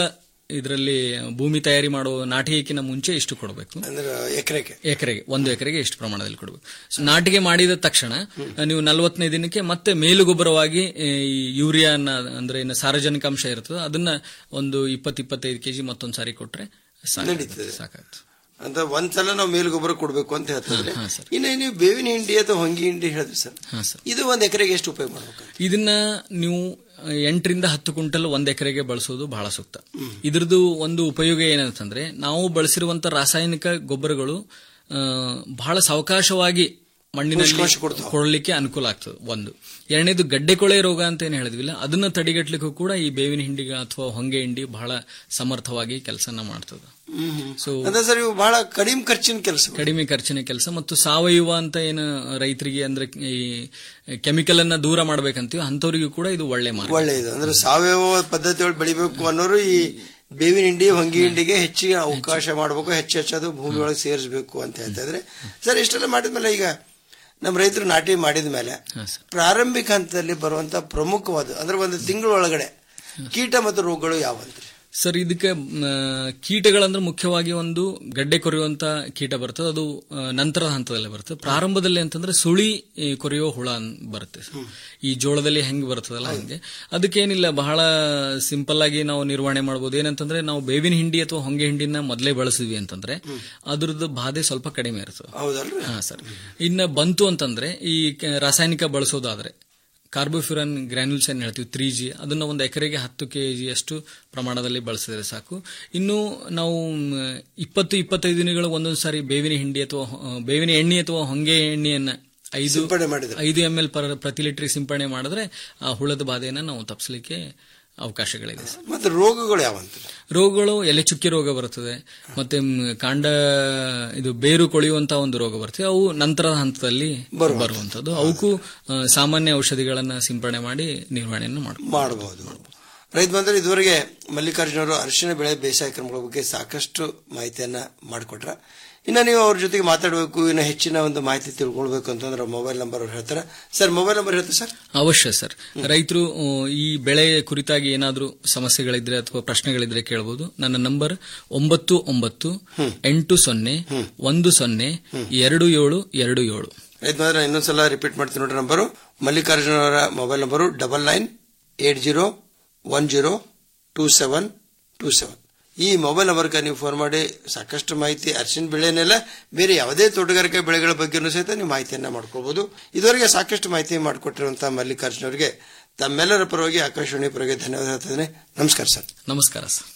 ಇದರಲ್ಲಿ ಭೂಮಿ ತಯಾರಿ ಮಾಡೋ ನಾಟಿಗೆಕಿನ ಮುಂಚೆ ಇಷ್ಟು ಕೊಡಬೇಕು ಅಂದ್ರೆ ಎಕರೆಗೆ ಎಕರೆಗೆ ಒಂದು ಎಕರೆಗೆ ಎಷ್ಟು ಪ್ರಮಾಣದಲ್ಲಿ ಕೊಡಬೇಕು ಸೊ, ನಾಟಿಗೆ ಮಾಡಿದ ತಕ್ಷಣ ನೀವು ನಲವತ್ತನೇ ದಿನಕ್ಕೆ ಮತ್ತೆ ಮೇಲುಗೊಬ್ಬರವಾಗಿ ಆ, ಈ ಯೂರಿಯಾನ ಅಂದ್ರೆ ಏನು ಸಾರಜನಿಕಾಂಶ ಇರ್ತದೆ ಅದನ್ನ ಒಂದು ಇಪ್ಪತ್ತು ಇಪ್ಪತ್ತೈದು ಕೆಜಿ ಮತ್ತೊಂದು ಸಾರಿ ಕೊಟ್ರೆ ನಡೀತದೆ. ಸಾಕಾಗ್ತದೆ ಅಂತ ಒಂದ್ಸಲ ನಾವು ಮೇಲ್ಗೊಬ್ಬರ ಕೊಡ್ಬೇಕು ಅಂತ ಹೇಳ್ತಿದ್ರೆ ಹಾ, ಸರ್. ಇನ್ನು ನೀವು ಬೇವಿನ ಹಿಂಡಿ ಅಥವಾ ಹೊಂಗಿ ಹಿಂಡಿ ಹೇಳಿದ್ರಿ ಸರ್ ಹಾ ಸರ್ ಇದು ಒಂದ್ ಎಕರೆಗೆ ಎಷ್ಟು ಉಪಯೋಗ ಮಾಡ್ಬೇಕು ಇದನ್ನ ನೀವು ಆ, ಎಂಟರಿಂದ ಹತ್ತು ಕ್ವಿಂಟಲ್ ಒಂದ್ ಎಕರೆಗೆ ಬಳಸೋದು ಬಹಳ ಸೂಕ್ತ ಇದ್ರದ್ದು ಒಂದು ಉಪಯೋಗ ಏನಂತಂದ್ರೆ ನಾವು ಬಳಸಿರುವಂತ ರಾಸಾಯನಿಕ ಗೊಬ್ಬರಗಳು ಆ, ಬಹಳ ಸಾವಕಾಶವಾಗಿ ಮಣ್ಣಿನಲ್ಲಿ ಪೋಷಕಾಂಶ ಕೊಡ್ತಾವೆ. ಕೊಡಲಿಕ್ಕೆ ಅನುಕೂಲ ಆಗ್ತದೆ ಒಂದು ಎರಡನೇದು ಗಡ್ಡೆ ಕೊಳೆ ರೋಗ ಅಂತ ಏನು ಹೇಳಿದ್ವಿಲ್ಲ ಅದನ್ನ ತಡೆಗಟ್ಟಲಿಕ್ಕೂ ಕೂಡ ಈ ಬೇವಿನ ಹಿಂಡಿಗೆ ಅಥವಾ ಹೊಂಗೆ ಹಿಂಡಿ ಬಹಳ ಸಮರ್ಥವಾಗಿ ಕೆಲಸನ ಮಾಡ್ತದೆ ಸೊ ಅಂದ್ರೆ ಸರ್ ಇವು ಬಹಳ ಕಡಿಮೆ ಖರ್ಚಿನ ಕೆಲಸ ಕಡಿಮೆ ಖರ್ಚಿನ ಕೆಲಸ ಮತ್ತು ಸಾವಯವ ಅಂತ ಏನು ರೈತರಿಗೆ ಅಂದ್ರೆ ಈ ಕೆಮಿಕಲ್ ಅನ್ನ ದೂರ ಮಾಡ್ಬೇಕಂತೀವಿ ಅಂತವರಿಗೂ ಕೂಡ ಇದು ಒಳ್ಳೆ ಮಾರ್ಗ ಒಳ್ಳೆಯದು ಅಂದ್ರೆ ಸಾವಯವ ಪದ್ಧತಿ ಒಳಗೆ ಬೆಳಿಬೇಕು ಅನ್ನೋರು ಈ ಬೇವಿನ ಹಿಂಡಿ ಹೊಂಗಿ ಹಿಂಡಿಗೆ ಹೆಚ್ಚಿಗೆ ಅವಕಾಶ ಮಾಡಬೇಕು ಹೆಚ್ಚು ಹೆಚ್ಚದು ಭೂಮಿ ಒಳಗೆ ಸೇರಿಸಬೇಕು ಅಂತ ಹೇಳ್ತಾ ಇದ್ರೆ ಸರ್ ಇಷ್ಟೆಲ್ಲ ಮಾಡಿದ್ಮೇಲೆ ಈಗ ನಮ್ಮ ರೈತರು ನಾಟಿ ಮಾಡಿದ ಮೇಲೆ ಪ್ರಾರಂಭಿಕ ಹಂತದಲ್ಲಿ ಬರುವಂತ ಪ್ರಮುಖವಾದ ಅಂದ್ರೆ ಒಂದು ತಿಂಗಳೊಳಗಡೆ ಕೀಟ ಮತ್ತು ರೋಗಗಳು ಯಾವಂತ್ರಿ ಸರ್ ಇದಕ್ಕೆ ಮ್, ಕೀಟಗಳಂದ್ರೆ ಮುಖ್ಯವಾಗಿ ಒಂದು ಗಡ್ಡೆ ಕೊರೆಯುವಂತ ಕೀಟ ಬರ್ತದೆ ಅದು ಆ, ನಂತರದ ಹಂತದಲ್ಲಿ ಬರ್ತದೆ ಪ್ರಾರಂಭದಲ್ಲಿ ಅಂತಂದ್ರೆ ಸುಳಿ ಈ, ಕೊರೆಯೋ ಹುಳ ಅನ್- ಬರುತ್ತೆ ಸರ್. ಈ ಜೋಳದಲ್ಲಿ ಹೆಂಗ್ ಬರ್ತದಲ್ಲ ಹಂಗೆ ಅದಕ್ಕೇನಿಲ್ಲ ಬಹಳ ಸಿಂಪಲ್ ಆಗಿ ನಾವು ನಿರ್ವಹಣೆ ಮಾಡಬಹುದು ಏನಂತಂದ್ರೆ ನಾವು ಬೇವಿನ ಹಿಂಡಿ ಅಥವಾ ಹೊಂಗೆ ಹಿಂಡಿನ ಮೊದಲೇ ಬಳಸಿದ್ವಿ ಅಂತಂದ್ರೆ ಅದ್ರದ್ದು ಬಾಧೆ ಸ್ವಲ್ಪ ಕಡಿಮೆ ಇರ್ತದೆ ಹೌದಲ್ರಿ ಹಾ ಸರ್ ಇನ್ನ ಬಂತು ಅಂತಂದ್ರೆ ಈ ಕ- ರಾಸಾಯನಿಕ ಬಳಸೋದಾದ್ರೆ ಕಾರ್ಬೋಫ್ಯೂರನ್ ಗ್ರ್ಯಾನ್ಯೂಲ್ಸ್ ಏನ್ ಹೇಳ್ತೀವಿ ತ್ರೀ ಜಿ ಅದನ್ನ ಒಂದು ಎಕರೆಗೆ ಹತ್ತು ಕೆ ಅಷ್ಟು ಪ್ರಮಾಣದಲ್ಲಿ ಬಳಸಿದ್ರೆ ಸಾಕು ಇನ್ನು ನಾವು ಮ್, ಇಪ್ಪತ್ತು ಇಪ್ಪತ್ತೈದು ದಿನಗಳು ಒಂದೊಂದು ಸಾರಿ ಬೇವಿನ ಹಿಂಡಿ ಅಥವಾ ಹೊ- ಬೇವಿನ ಎಣ್ಣೆ ಅಥವಾ ಹೊಂಗೆ ಎಣ್ಣೆಯನ್ನ ಐದು ಸಿಂಪಡಣೆ ಮಾಡಿದ್ರೆ. ಐದು ಎಂ ಎಲ್ ಪ್ರತಿ ಲೀಟರ್ ಸಿಂಪಡಣೆ ಮಾಡಿದ್ರೆ ಆ ಹುಳದ ಬಾಧೆಯನ್ನ ನಾವು ತಪ್ಪಿಸಲಿಕ್ಕೆ ಅವಕಾಶಗಳಿದೆ ಸರ್ ಮತ್ತೆ ರೋಗಗಳು ಯಾವಂತ್ರಿ ರೋಗಗಳು ಎಲೆ ಚುಕ್ಕಿ ರೋಗ ಬರ್ತದೆ ಮತ್ತೆ ಮ್, ಕಾಂಡ ಇದು ಬೇರು ಕೊಳೆಯುವಂತ ಒಂದು ರೋಗ ಬರ್ತದೆ ಅವು ನಂತರದ ಹಂತದಲ್ಲಿ ಬರುವಂತದ್ದು ಅವಕ್ಕೂ ಆ, ಸಾಮಾನ್ಯ ಔಷಧಿಗಳನ್ನ ಸಿಂಪಡಣೆ ಮಾಡಿ ನಿರ್ವಹಣೆಯನ್ನು ಮಾಡಬಹುದು ಮಾಡಬಹುದು ರೈತ ಬಂದ್ರೆ ಇದುವರೆಗೆ ಮಲ್ಲಿಕಾರ್ಜುನ ಅವರು ಅರಿಶಿಣ ಬೆಳೆ ಬೇಸಾಯ ಕ್ರಮಗಳ ಬಗ್ಗೆ ಸಾಕಷ್ಟು ಮಾಹಿತಿಯನ್ನ ಮಾಡಿಕೊಟ್ರ ಇನ್ನು ನೀವು ಅವ್ರ ಜೊತೆಗೆ ಮಾತಾಡಬೇಕು ಇನ್ನು ಹೆಚ್ಚಿನ ಒಂದು ಮಾಹಿತಿ ತಿಳ್ಕೊಳ್ಬೇಕು ಅಂತಂದ್ರೆ ಮೊಬೈಲ್ ನಂಬರ್ ಅವ್ರು ಹೇಳ್ತಾರೆ ಸರ್ ಮೊಬೈಲ್ ನಂಬರ್ ಹೇಳ್ತಾರೆ ಸರ್ ಅವಶ್ಯ ಸರ್ ರೈತರು ಆ, ಈ ಬೆಳೆ ಕುರಿತಾಗಿ ಏನಾದರೂ ಸಮಸ್ಯೆಗಳಿದ್ರೆ ಅಥವಾ ಪ್ರಶ್ನೆಗಳಿದ್ರೆ ಕೇಳಬಹುದು ನನ್ನ ನಂಬರ್ ಒಂಬತ್ತು ಒಂಬತ್ತು ಎಂಟು ಸೊನ್ನೆ ಒಂದು ಸೊನ್ನೆ ಎರಡು ಏಳು ಎರಡು ಏಳು ರೈತ ಬಂದ್ರೆ ನಾನು ಇನ್ನೊಂದ್ಸಲ ರಿಪೀಟ್ ಮಾಡ್ತೀನಿ ನೋಡ್ರಿ ನಂಬರು ಮಲ್ಲಿಕಾರ್ಜುನ ಅವರ mobile number double nine eight zero one zero two seven two seven ಈ ಮೊಬೈಲ್ ನಂಬರ್ಗೆ ನೀವು ಫೋನ್ ಮಾಡಿ ಸಾಕಷ್ಟು ಮಾಹಿತಿ ಅರಿಶಿನ ಬೆಳೆನೆಲ್ಲ ಬೇರೆ ಯಾವುದೇ ತೋಟಗಾರಿಕೆ ಬೆಳೆಗಳ ಬಗ್ಗೆನೂ ಸಹಿತ ನೀವು ಮಾಹಿತಿಯನ್ನ ಮಾಡ್ಕೋಬಹುದು ಇದುವರೆಗೆ ಸಾಕಷ್ಟು ಮಾಹಿತಿ ಮಾಡಿಕೊಟ್ಟಿರುವಂತಹ ಮಲ್ಲಿಕಾರ್ಜುನ ಅವರಿಗೆ ತಮ್ಮೆಲ್ಲರ ಪರವಾಗಿ ಆಕಾಶವಾಣಿ ಪರವಾಗಿ ಧನ್ಯವಾದ ಹೇಳ್ತಿದ್ದೇನೆ ನಮಸ್ಕಾರ ಸರ್ ನಮಸ್ಕಾರ ಸರ್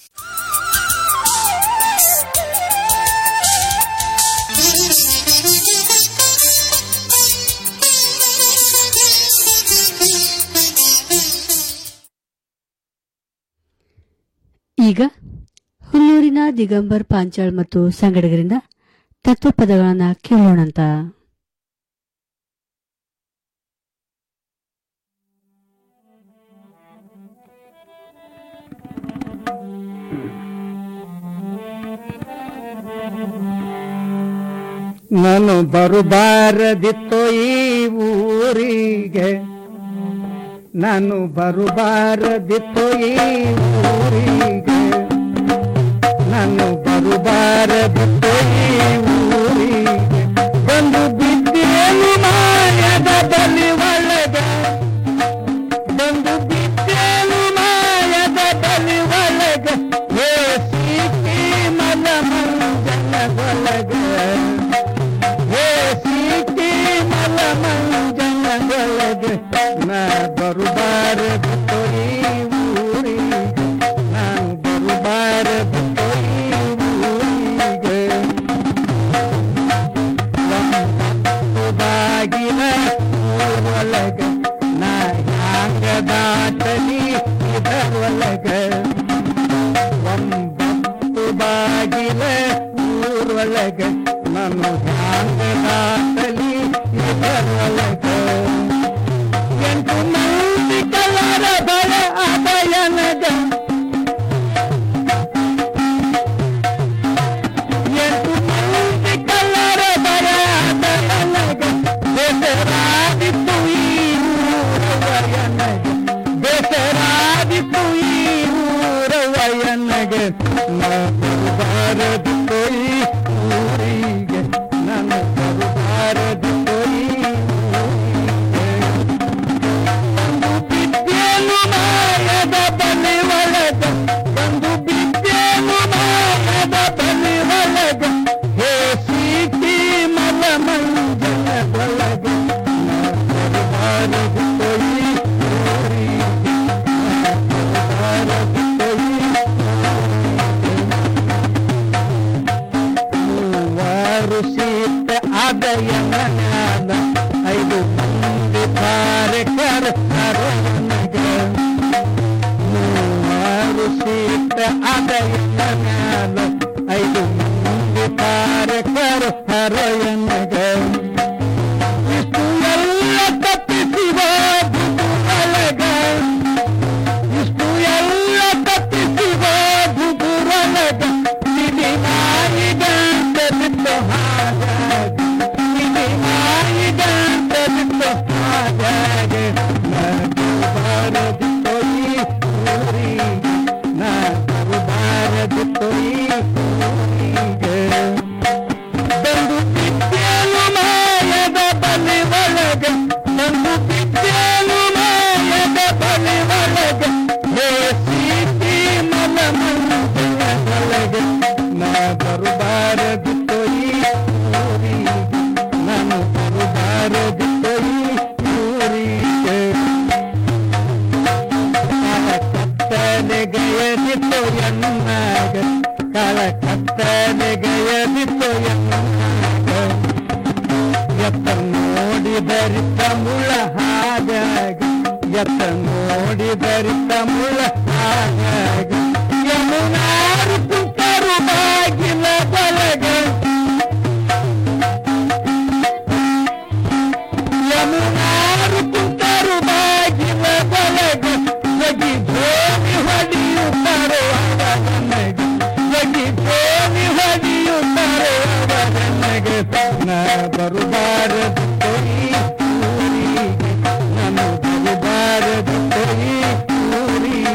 ಈಗ ಹುಲ್ಲೂರಿನ ದಿಗಂಬರ್ ಪಾಂಚಾಳ್ ಮತ್ತು ಸಂಗಡಿಗರಿಂದ ತತ್ವಪದಗಳನ್ನು ಕೇಳೋಣಂತ ನಾನು ಬರುಬಾರದಿತ್ತು ಈ ಊರಿಗೆ ನಾನು ಬರುಬಾರದಿತ್ತು ಈ ಊರಿಗೆ ನಾನು ಬರುಬಾರದಿತ್ತು ಈ ಊರಿಗೆ ಬಂದು ಬಿದ್ದೇನು ಮಾಯದ ಬಲಿ ಒಳಗೆ ಬಂದು ಬಿದ್ದೇನು ಮಾಯದ ಬಲಿ ಒಳಗೆ ಏ ಸೀಟಿ ಮಲ ಮಂಜನಗೊಳಗೆ ಏ ಸೀಟಿ ಮಲ ಮಂಜನಗೊಳಗೆ ನಾ ಬರುಬಾರದಿತ್ತು ಈ ಊರಿಗೆ ನಾನು ಬರುಬಾರದಿತ್ತು ಈ ಊರಿಗೆ ಬರದಿತ್ತು ಈ ಬಿದ್ದೇನು ಮಾಯದ ಬಲಿ ಒಳಗ ಒಂದು ಬಿದ್ದೇನು ಮಾಯದ ಬಲಿ ಒಳಗ ಹೇ ಸೀಟಿ ಮಲ ಮಂಜನದೊಳಗ ಬರದಿತ್ತು ಈ ಮೂವರು ಸೀತ ಆದಯನ ಐದು ಮಂದಿ ಕಾರ್ಯಕರ ನನಗ ಮೂವರು ಸೀತ ಆದಯನ ಐದು ಮಂದಿ ಕಾರ್ಯಕರ ಹರಯನಗ ಇಷ್ಟು ಎಲ್ಲ ತಪ್ಪಿಸಿವ ಒಳಗ ಇಷ್ಟು ಎಲ್ಲ ತಪ್ಪಿಸಿವ ಬುಗುರೊಳಗ ನಿಧಿ ನಾಯಿಗಂತ ಬಿಟ್ಟು ಹಾಗಾಗಿ ನಿಧಿ ನಾಯಿಗಂತ ಬಿಟ್ಟು ಹಾಗಾಗಿ ನಗು ಬಾರದಿತ್ತು ಈ ಊರಿಗೆ ನಗು ಬಾರದಿತ್ತು ಈ ಊರಿಗೆ ಬಂದು ಬಿದ್ದೇನು ಮಾಯದ ಬಲಿ ಒಳಗ ಬಂದು ಬಿದ್ದೇನು ಮಾಯದ ಬಲಿ ಒಳಗ ಹೇ ಸೀತಿ ಮಲ ಒಳಗ ನಾ ಬರುಬಾರದಿತ್ತು ಈ ಊರಿಗೆ ನಾನು ಬರುಬಾರದಿತ್ತು ಈ ಊರಿಗೆ ಕಾಲ ಕತ್ತಲೆ ಗಯದಿತ್ತು ಎನ್ನಾಗ ಕಾಲ ಕತ್ತಲೆ ಗಯದಿತ್ತು ಎನ್ನಾಗ ಎತ್ತ ನೋಡಿ ಬರಿತ ಮುಳ ಹಾಗಾಗಿ ಎತ್ತ ನೋಡಿ ಬರಿತ ಮುಳ ಹಾಗಾಗಿ ಯಮುನಾರು ಕುಂತರು ಬಾಗಿಲ ಬಲಗ ಯಮುನಾರು ಕುಂತರು ಬಾಗಿಲ ಬಲಗ ಜಗಿ ಭೂಮಿ ಹೊಡೆಯುತ್ತಾರೆ ಅವರನ್ನಗೆ ಜಗಿ ಭೂಮಿ ಹೊಡೆಯುತ್ತಾರೆ ಅವರನ್ನಗೆ ನಾ ಬರುಬಾರದಿತ್ತು ಈ ಊರಿಗೆ ನಾನು ಬರುಬಾರದಿತ್ತು ಈ ಊರಿಗೆ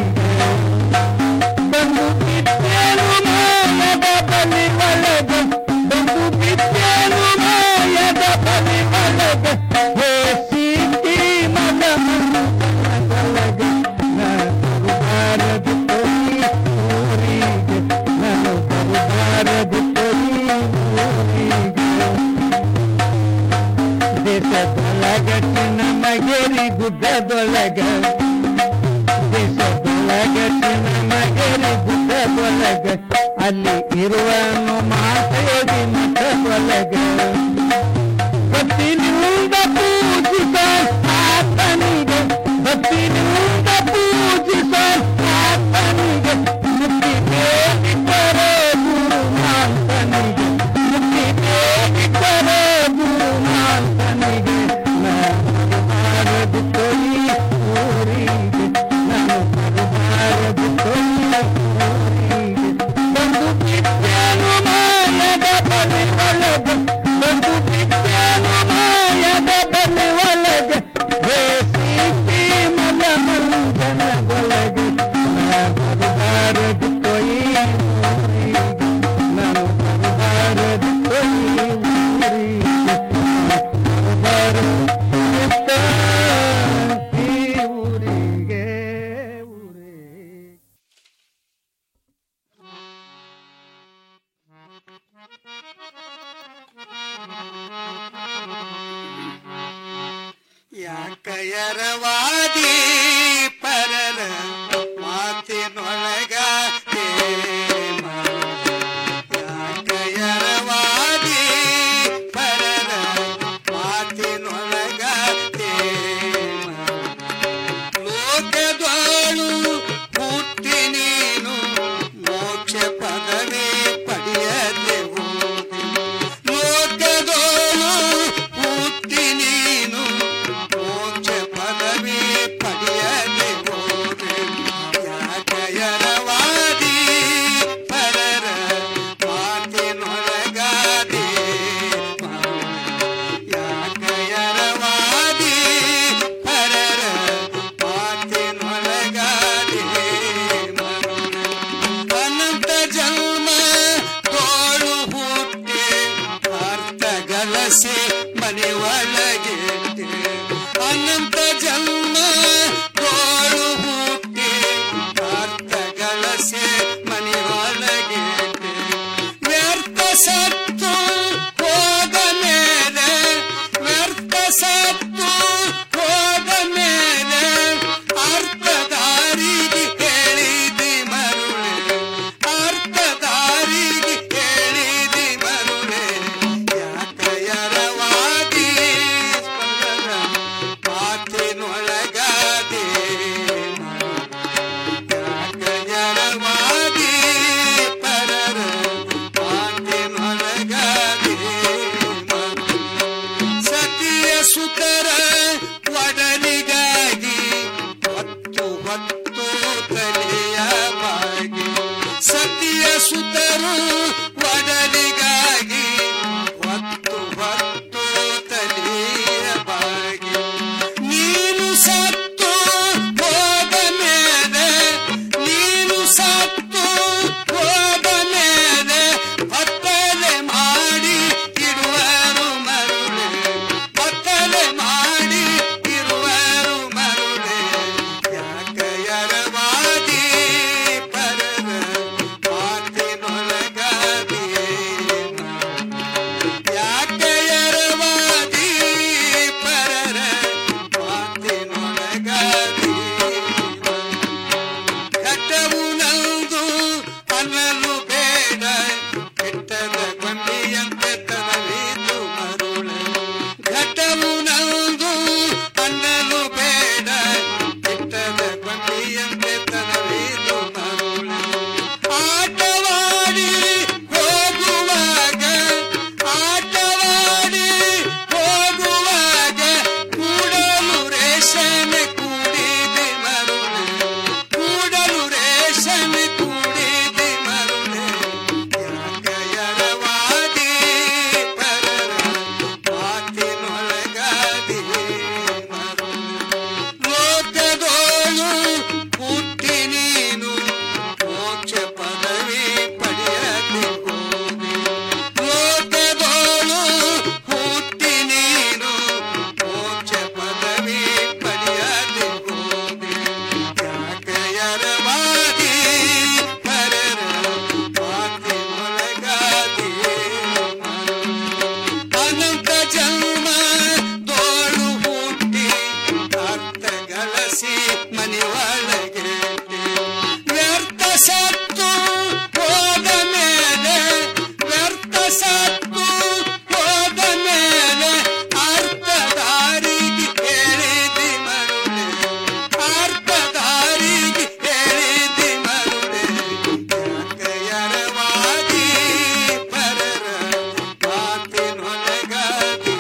ಬಂದು ಬಿದ್ದೇನು ಮಾಯದ ಬಲಿ ಒಳಗ ಬಂದು ಬಿದ್ದೇನು ಮಾಯದ ಬಲಿ ಒಳಗ ಹೇ ಸೀಟಿ ಮಗ ಒಳಗ ನಾನು ಬರುಬಾರದಿತ್ತು ಈ ಊರಿಗೆ ನಾನು ಬರುಬಾರದಿತ್ತು ಈ ಊರಿಗೆ ದೇಶದೊಳಗ ನಮಗೇರಿ ಗುಡ್ಡದೊಳಗ ದೇಶದೊಳಗ ನಮಗೇರಿ ಗುಡ್ಡದೊಳಗ ಅಲ್ಲಿ ಇರುವನು ಮಾತೇರಿ ಮಠದೊಳಗ ಭಕ್ತಿನಿಂದ ಪೂಜಿಸ ಆತನಿಗೆ ಭಕ್ತಿನಿಂದ ಪೂಜಿಸ ಆತನಿಗೆ ಮುಕ್ತಿ ಬೇಡಿದರೆ ಗುರು ಮಾತನಿಗೆ ಮುಕ್ತಿ ಬೇಡಿದರೆ ಗುರು ಮಾತನಿಗೆ ಬರಬಾರದಿತ್ತು ಈ ಊರಿಗೆ ನಾನು ಬರಬಾರದಿತ್ತು ಈ ಊರಿಗೆ ಬಂದು ಬಿದ್ದೇನು ಮಾಯದ ಬಲಿ ಒಳಗ ಬಂದು ಬಿದ್ದೇನು ಮಾಯದ ಬಲಿ ಒಳಗ ಹೇ ಸೀತಿ ಮಲ ಮಂಜನ ಒಳಗ ಬರಬಾರದಿತ್ತು ಈ ಊರಿಗೆ ನಾನು ಬರಬಾರದಿತ್ತು ಈ ಊರಿಗೆ ಬರಬಾರದಿತ್ತು ಈ ಊರಿಗೆ ಯಾಕಯರವಾದಿ ಪರರ ಮಾತಿನೊಳಗ ಪ್ರೇಮ. ಯಾಕಯರವಾದಿ ಪರರ ಮಾತಿನೊಳಗ ಪ್ರೇಮ. ಲೋಕದೋಳು ಹುಟ್ಟಿ ನೀನು ಮೋಕ್ಷ ಪದವೇ ಪಡೆಯದೆ ಹೋದೆ ಲೋಕದೋಳು ಹುಟ್ಟಿ ನೀನು ಮೋಕ್ಷ ಪದವೇ ಮನೆ ಒಳಗೆ ಅನಂತ ಜನ್ಮ ತೋಳು ಹುಟ್ಟಿ ಅರ್ಥ ಗಳಸೆ ಮನೆ ಒಳಗೆ ವ್ಯರ್ಥ ಸತ್ತು ಹೋದ ಮೇಲೆ ವ್ಯರ್ಥ ಸತ್ತು ಹೋದ ಮೇಲೆ ಅರ್ಥದಾರಿಗೆ ಹೇಳಿದಿ ಮರುಳೆ ಅರ್ಥದಾರಿಗೆ ಹೇಳಿದಿ ಮರುಳೆ ಯಾಕಯರವಾದಿ ಸ್ಪಂದನ ಮಾತಿನೊಳಗಾದೆ ಯಾಕಯರವಾದಿ ಪರರ ಮಾತಿನೊಳಗಾದೆ ಸತಿಯ ಸುತರ ಒಡಲಿಗಾಗಿ ಹೊತ್ತು ಹೊತ್ತು ತಲೆಯ ಬಾಗಿ ಸತಿಯ ಸುತರು ಒಡಲಿಗಾಗಿ ಹೊತ್ತು ಹೊತ್ತು ತಲೆಯ ಬಾಗಿ ನೀನು ಸತ್ತು ಹೋದ ಮೇಲೆ ನೀನು ಸತ್ತು ಹೋದ ಮೇಲೆ ಬತ್ತಲೆ ಮಾಡಿ ಇರುವರು ಮರುಳೆ ಬತ್ತಲೆ ಮಾಡಿ ಇರುವರು ಮರುಳೆ ಯಾಕಯರವಾದಿ ಪರರ ಮಾತಿನೊಳಗಾದಿ ಯಾಕಯರವಾದಿ ಪರರ ಮಾತಿನೊಳಗಾದಿ ಘಟವು ನಂದು ಅನ್ನಲು ಬೇಡ ಕೆಟ್ಟದ ಗೊಂಬೆಯಂತೆ ತನವಿದು ಮರುಳೆ ಘಟವು ನಂದು ಅನ್ನಲು ಬೇಡ ಕೆಟ್ಟದ ಗೊಂಬೆಯಂತೆ ತನವಿದು ಮರುಳೆ ಆಟವಾಡಿ ಹೋಗುವಾಗ ಆಟವಾಡಿ ಹೋಗುವಾಗ ಕೂಡಲು ರೇಷನೆ ಕೂಡಿದೆ ಮರುಳೆ ಕೂಡಲು ರೇಷನೆ ಕೂಡಿದೆ ಮರುಳೆ ಯಾಕಯರವಾದಿ ಪರರ ಮಾತಿನೊಳಗಾದಿ ಲೋಕದೋಳು ಹುಟ್ಟಿ ನೀನು ಮೋಕ್ಷ ಪದವಿ ಪಡೆಯದೆ ಹೋದೆ ಲೋಕದೋಳು ಹುಟ್ಟಿ ನೀನು ಮೋಕ್ಷ ಪದವಿ ಪಡೆಯದೆ ಹೋದೆ ಯಾಕಯರವಾದಿ ಪರರ ಮಾತಿನೊಳಗಾದಿ ಅನಂತ ಜನ್ಮ ತೋಳು ಹುಟ್ಟಿ ಅರ್ಥ ಗಳಸಿ ಮನೆ ಒಳಗೆ ವ್ಯರ್ಥ ಸತ್ತು ಹೋದ ಮೇಲೆ ವ್ಯರ್ಥ ಸತ್ತು ಹೋದ ಮೇಲೆ ಅರ್ಥದಾರಿಗೆ ಹೇಳಿದಿ ಮರುಳೆ ಅರ್ಥದಾರಿಗೆ ಹೇಳಿದಿ ಮರುಳೆ ಯಾಕಯರವಾದಿ ಪರರ ಮಾತಿನೊಳಗಾದಿ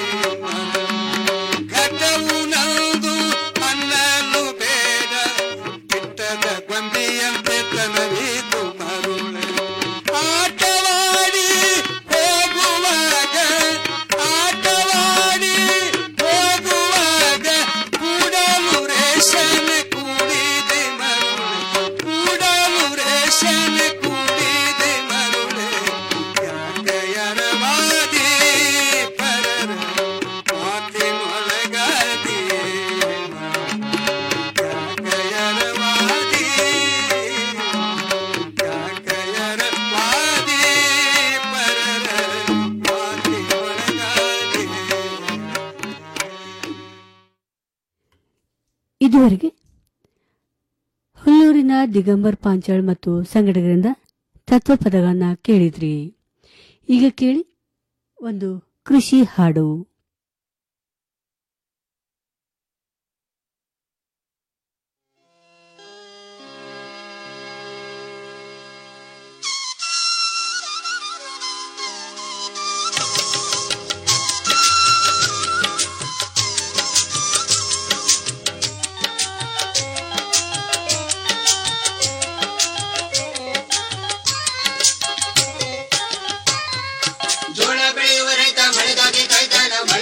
ಘಟವು ನಂದು ಅನ್ನಲು ಬೇಡ ಕೆಟ್ಟದ ಗೊಂಬೆಯಂತೆ ತನವಿದು ಮರುಳೆ ಆಟವಾಡಿ ಹೋಗುವಾಗ ಆಟವಾಡಿ ಹೋಗುವಾಗ ಕೂಡಲು ರೇಷನೆ ಕೂಡಿದೆ ಮರುಳೆ ಕೂಡಲು ರೇಷನೆ ಕೂಡಿದೆ ಮರುಳೆ ಯಾಕಯರವಾದಿ ಪರರ ಮಾತಿನೊಳಗಾದಿ ಯಾಕಯರವಾದಿ ಯಾಕಯರವಾದಿ ಪರರ ಮಾತಿನೊಳಗಾದಿ ಇದುವರೆಗೆ ಹುಲ್ಲೂರಿನ ದಿಗಂಬರ್ ಪಾಂಚಾಳ್ ಮತ್ತು ಸಂಘಟಕರಿಂದ ತತ್ವಪದಗಳನ್ನ ಕೇಳಿದ್ರಿ ಈಗ ಕೇಳಿ ಒಂದು ಕೃಷಿ ಹಾಡು ಜೋಳ ಬೆಳೆಯುವ ರೈತ ಮಳೆಗಾಗಿ ಕಾಯ್ತಾನ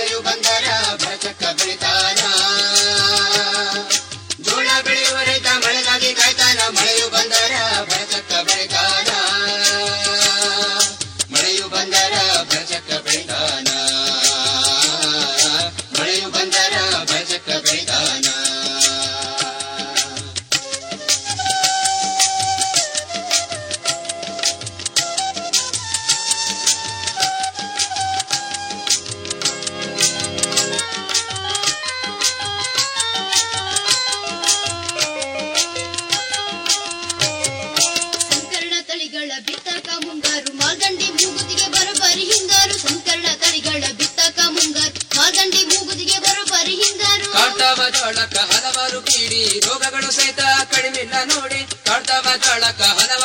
ಜೋಳಕ್ಕ ಹಲವಾರು ಕೀಡಿ ರೋಗಗಳು ಸಹಿತ ಕಡಿಮಿಲ್ಲ ನೋಡಿ ಕಾಡ್ತಾವ ಜೋಳಕ್ಕ ಹಲವಾರು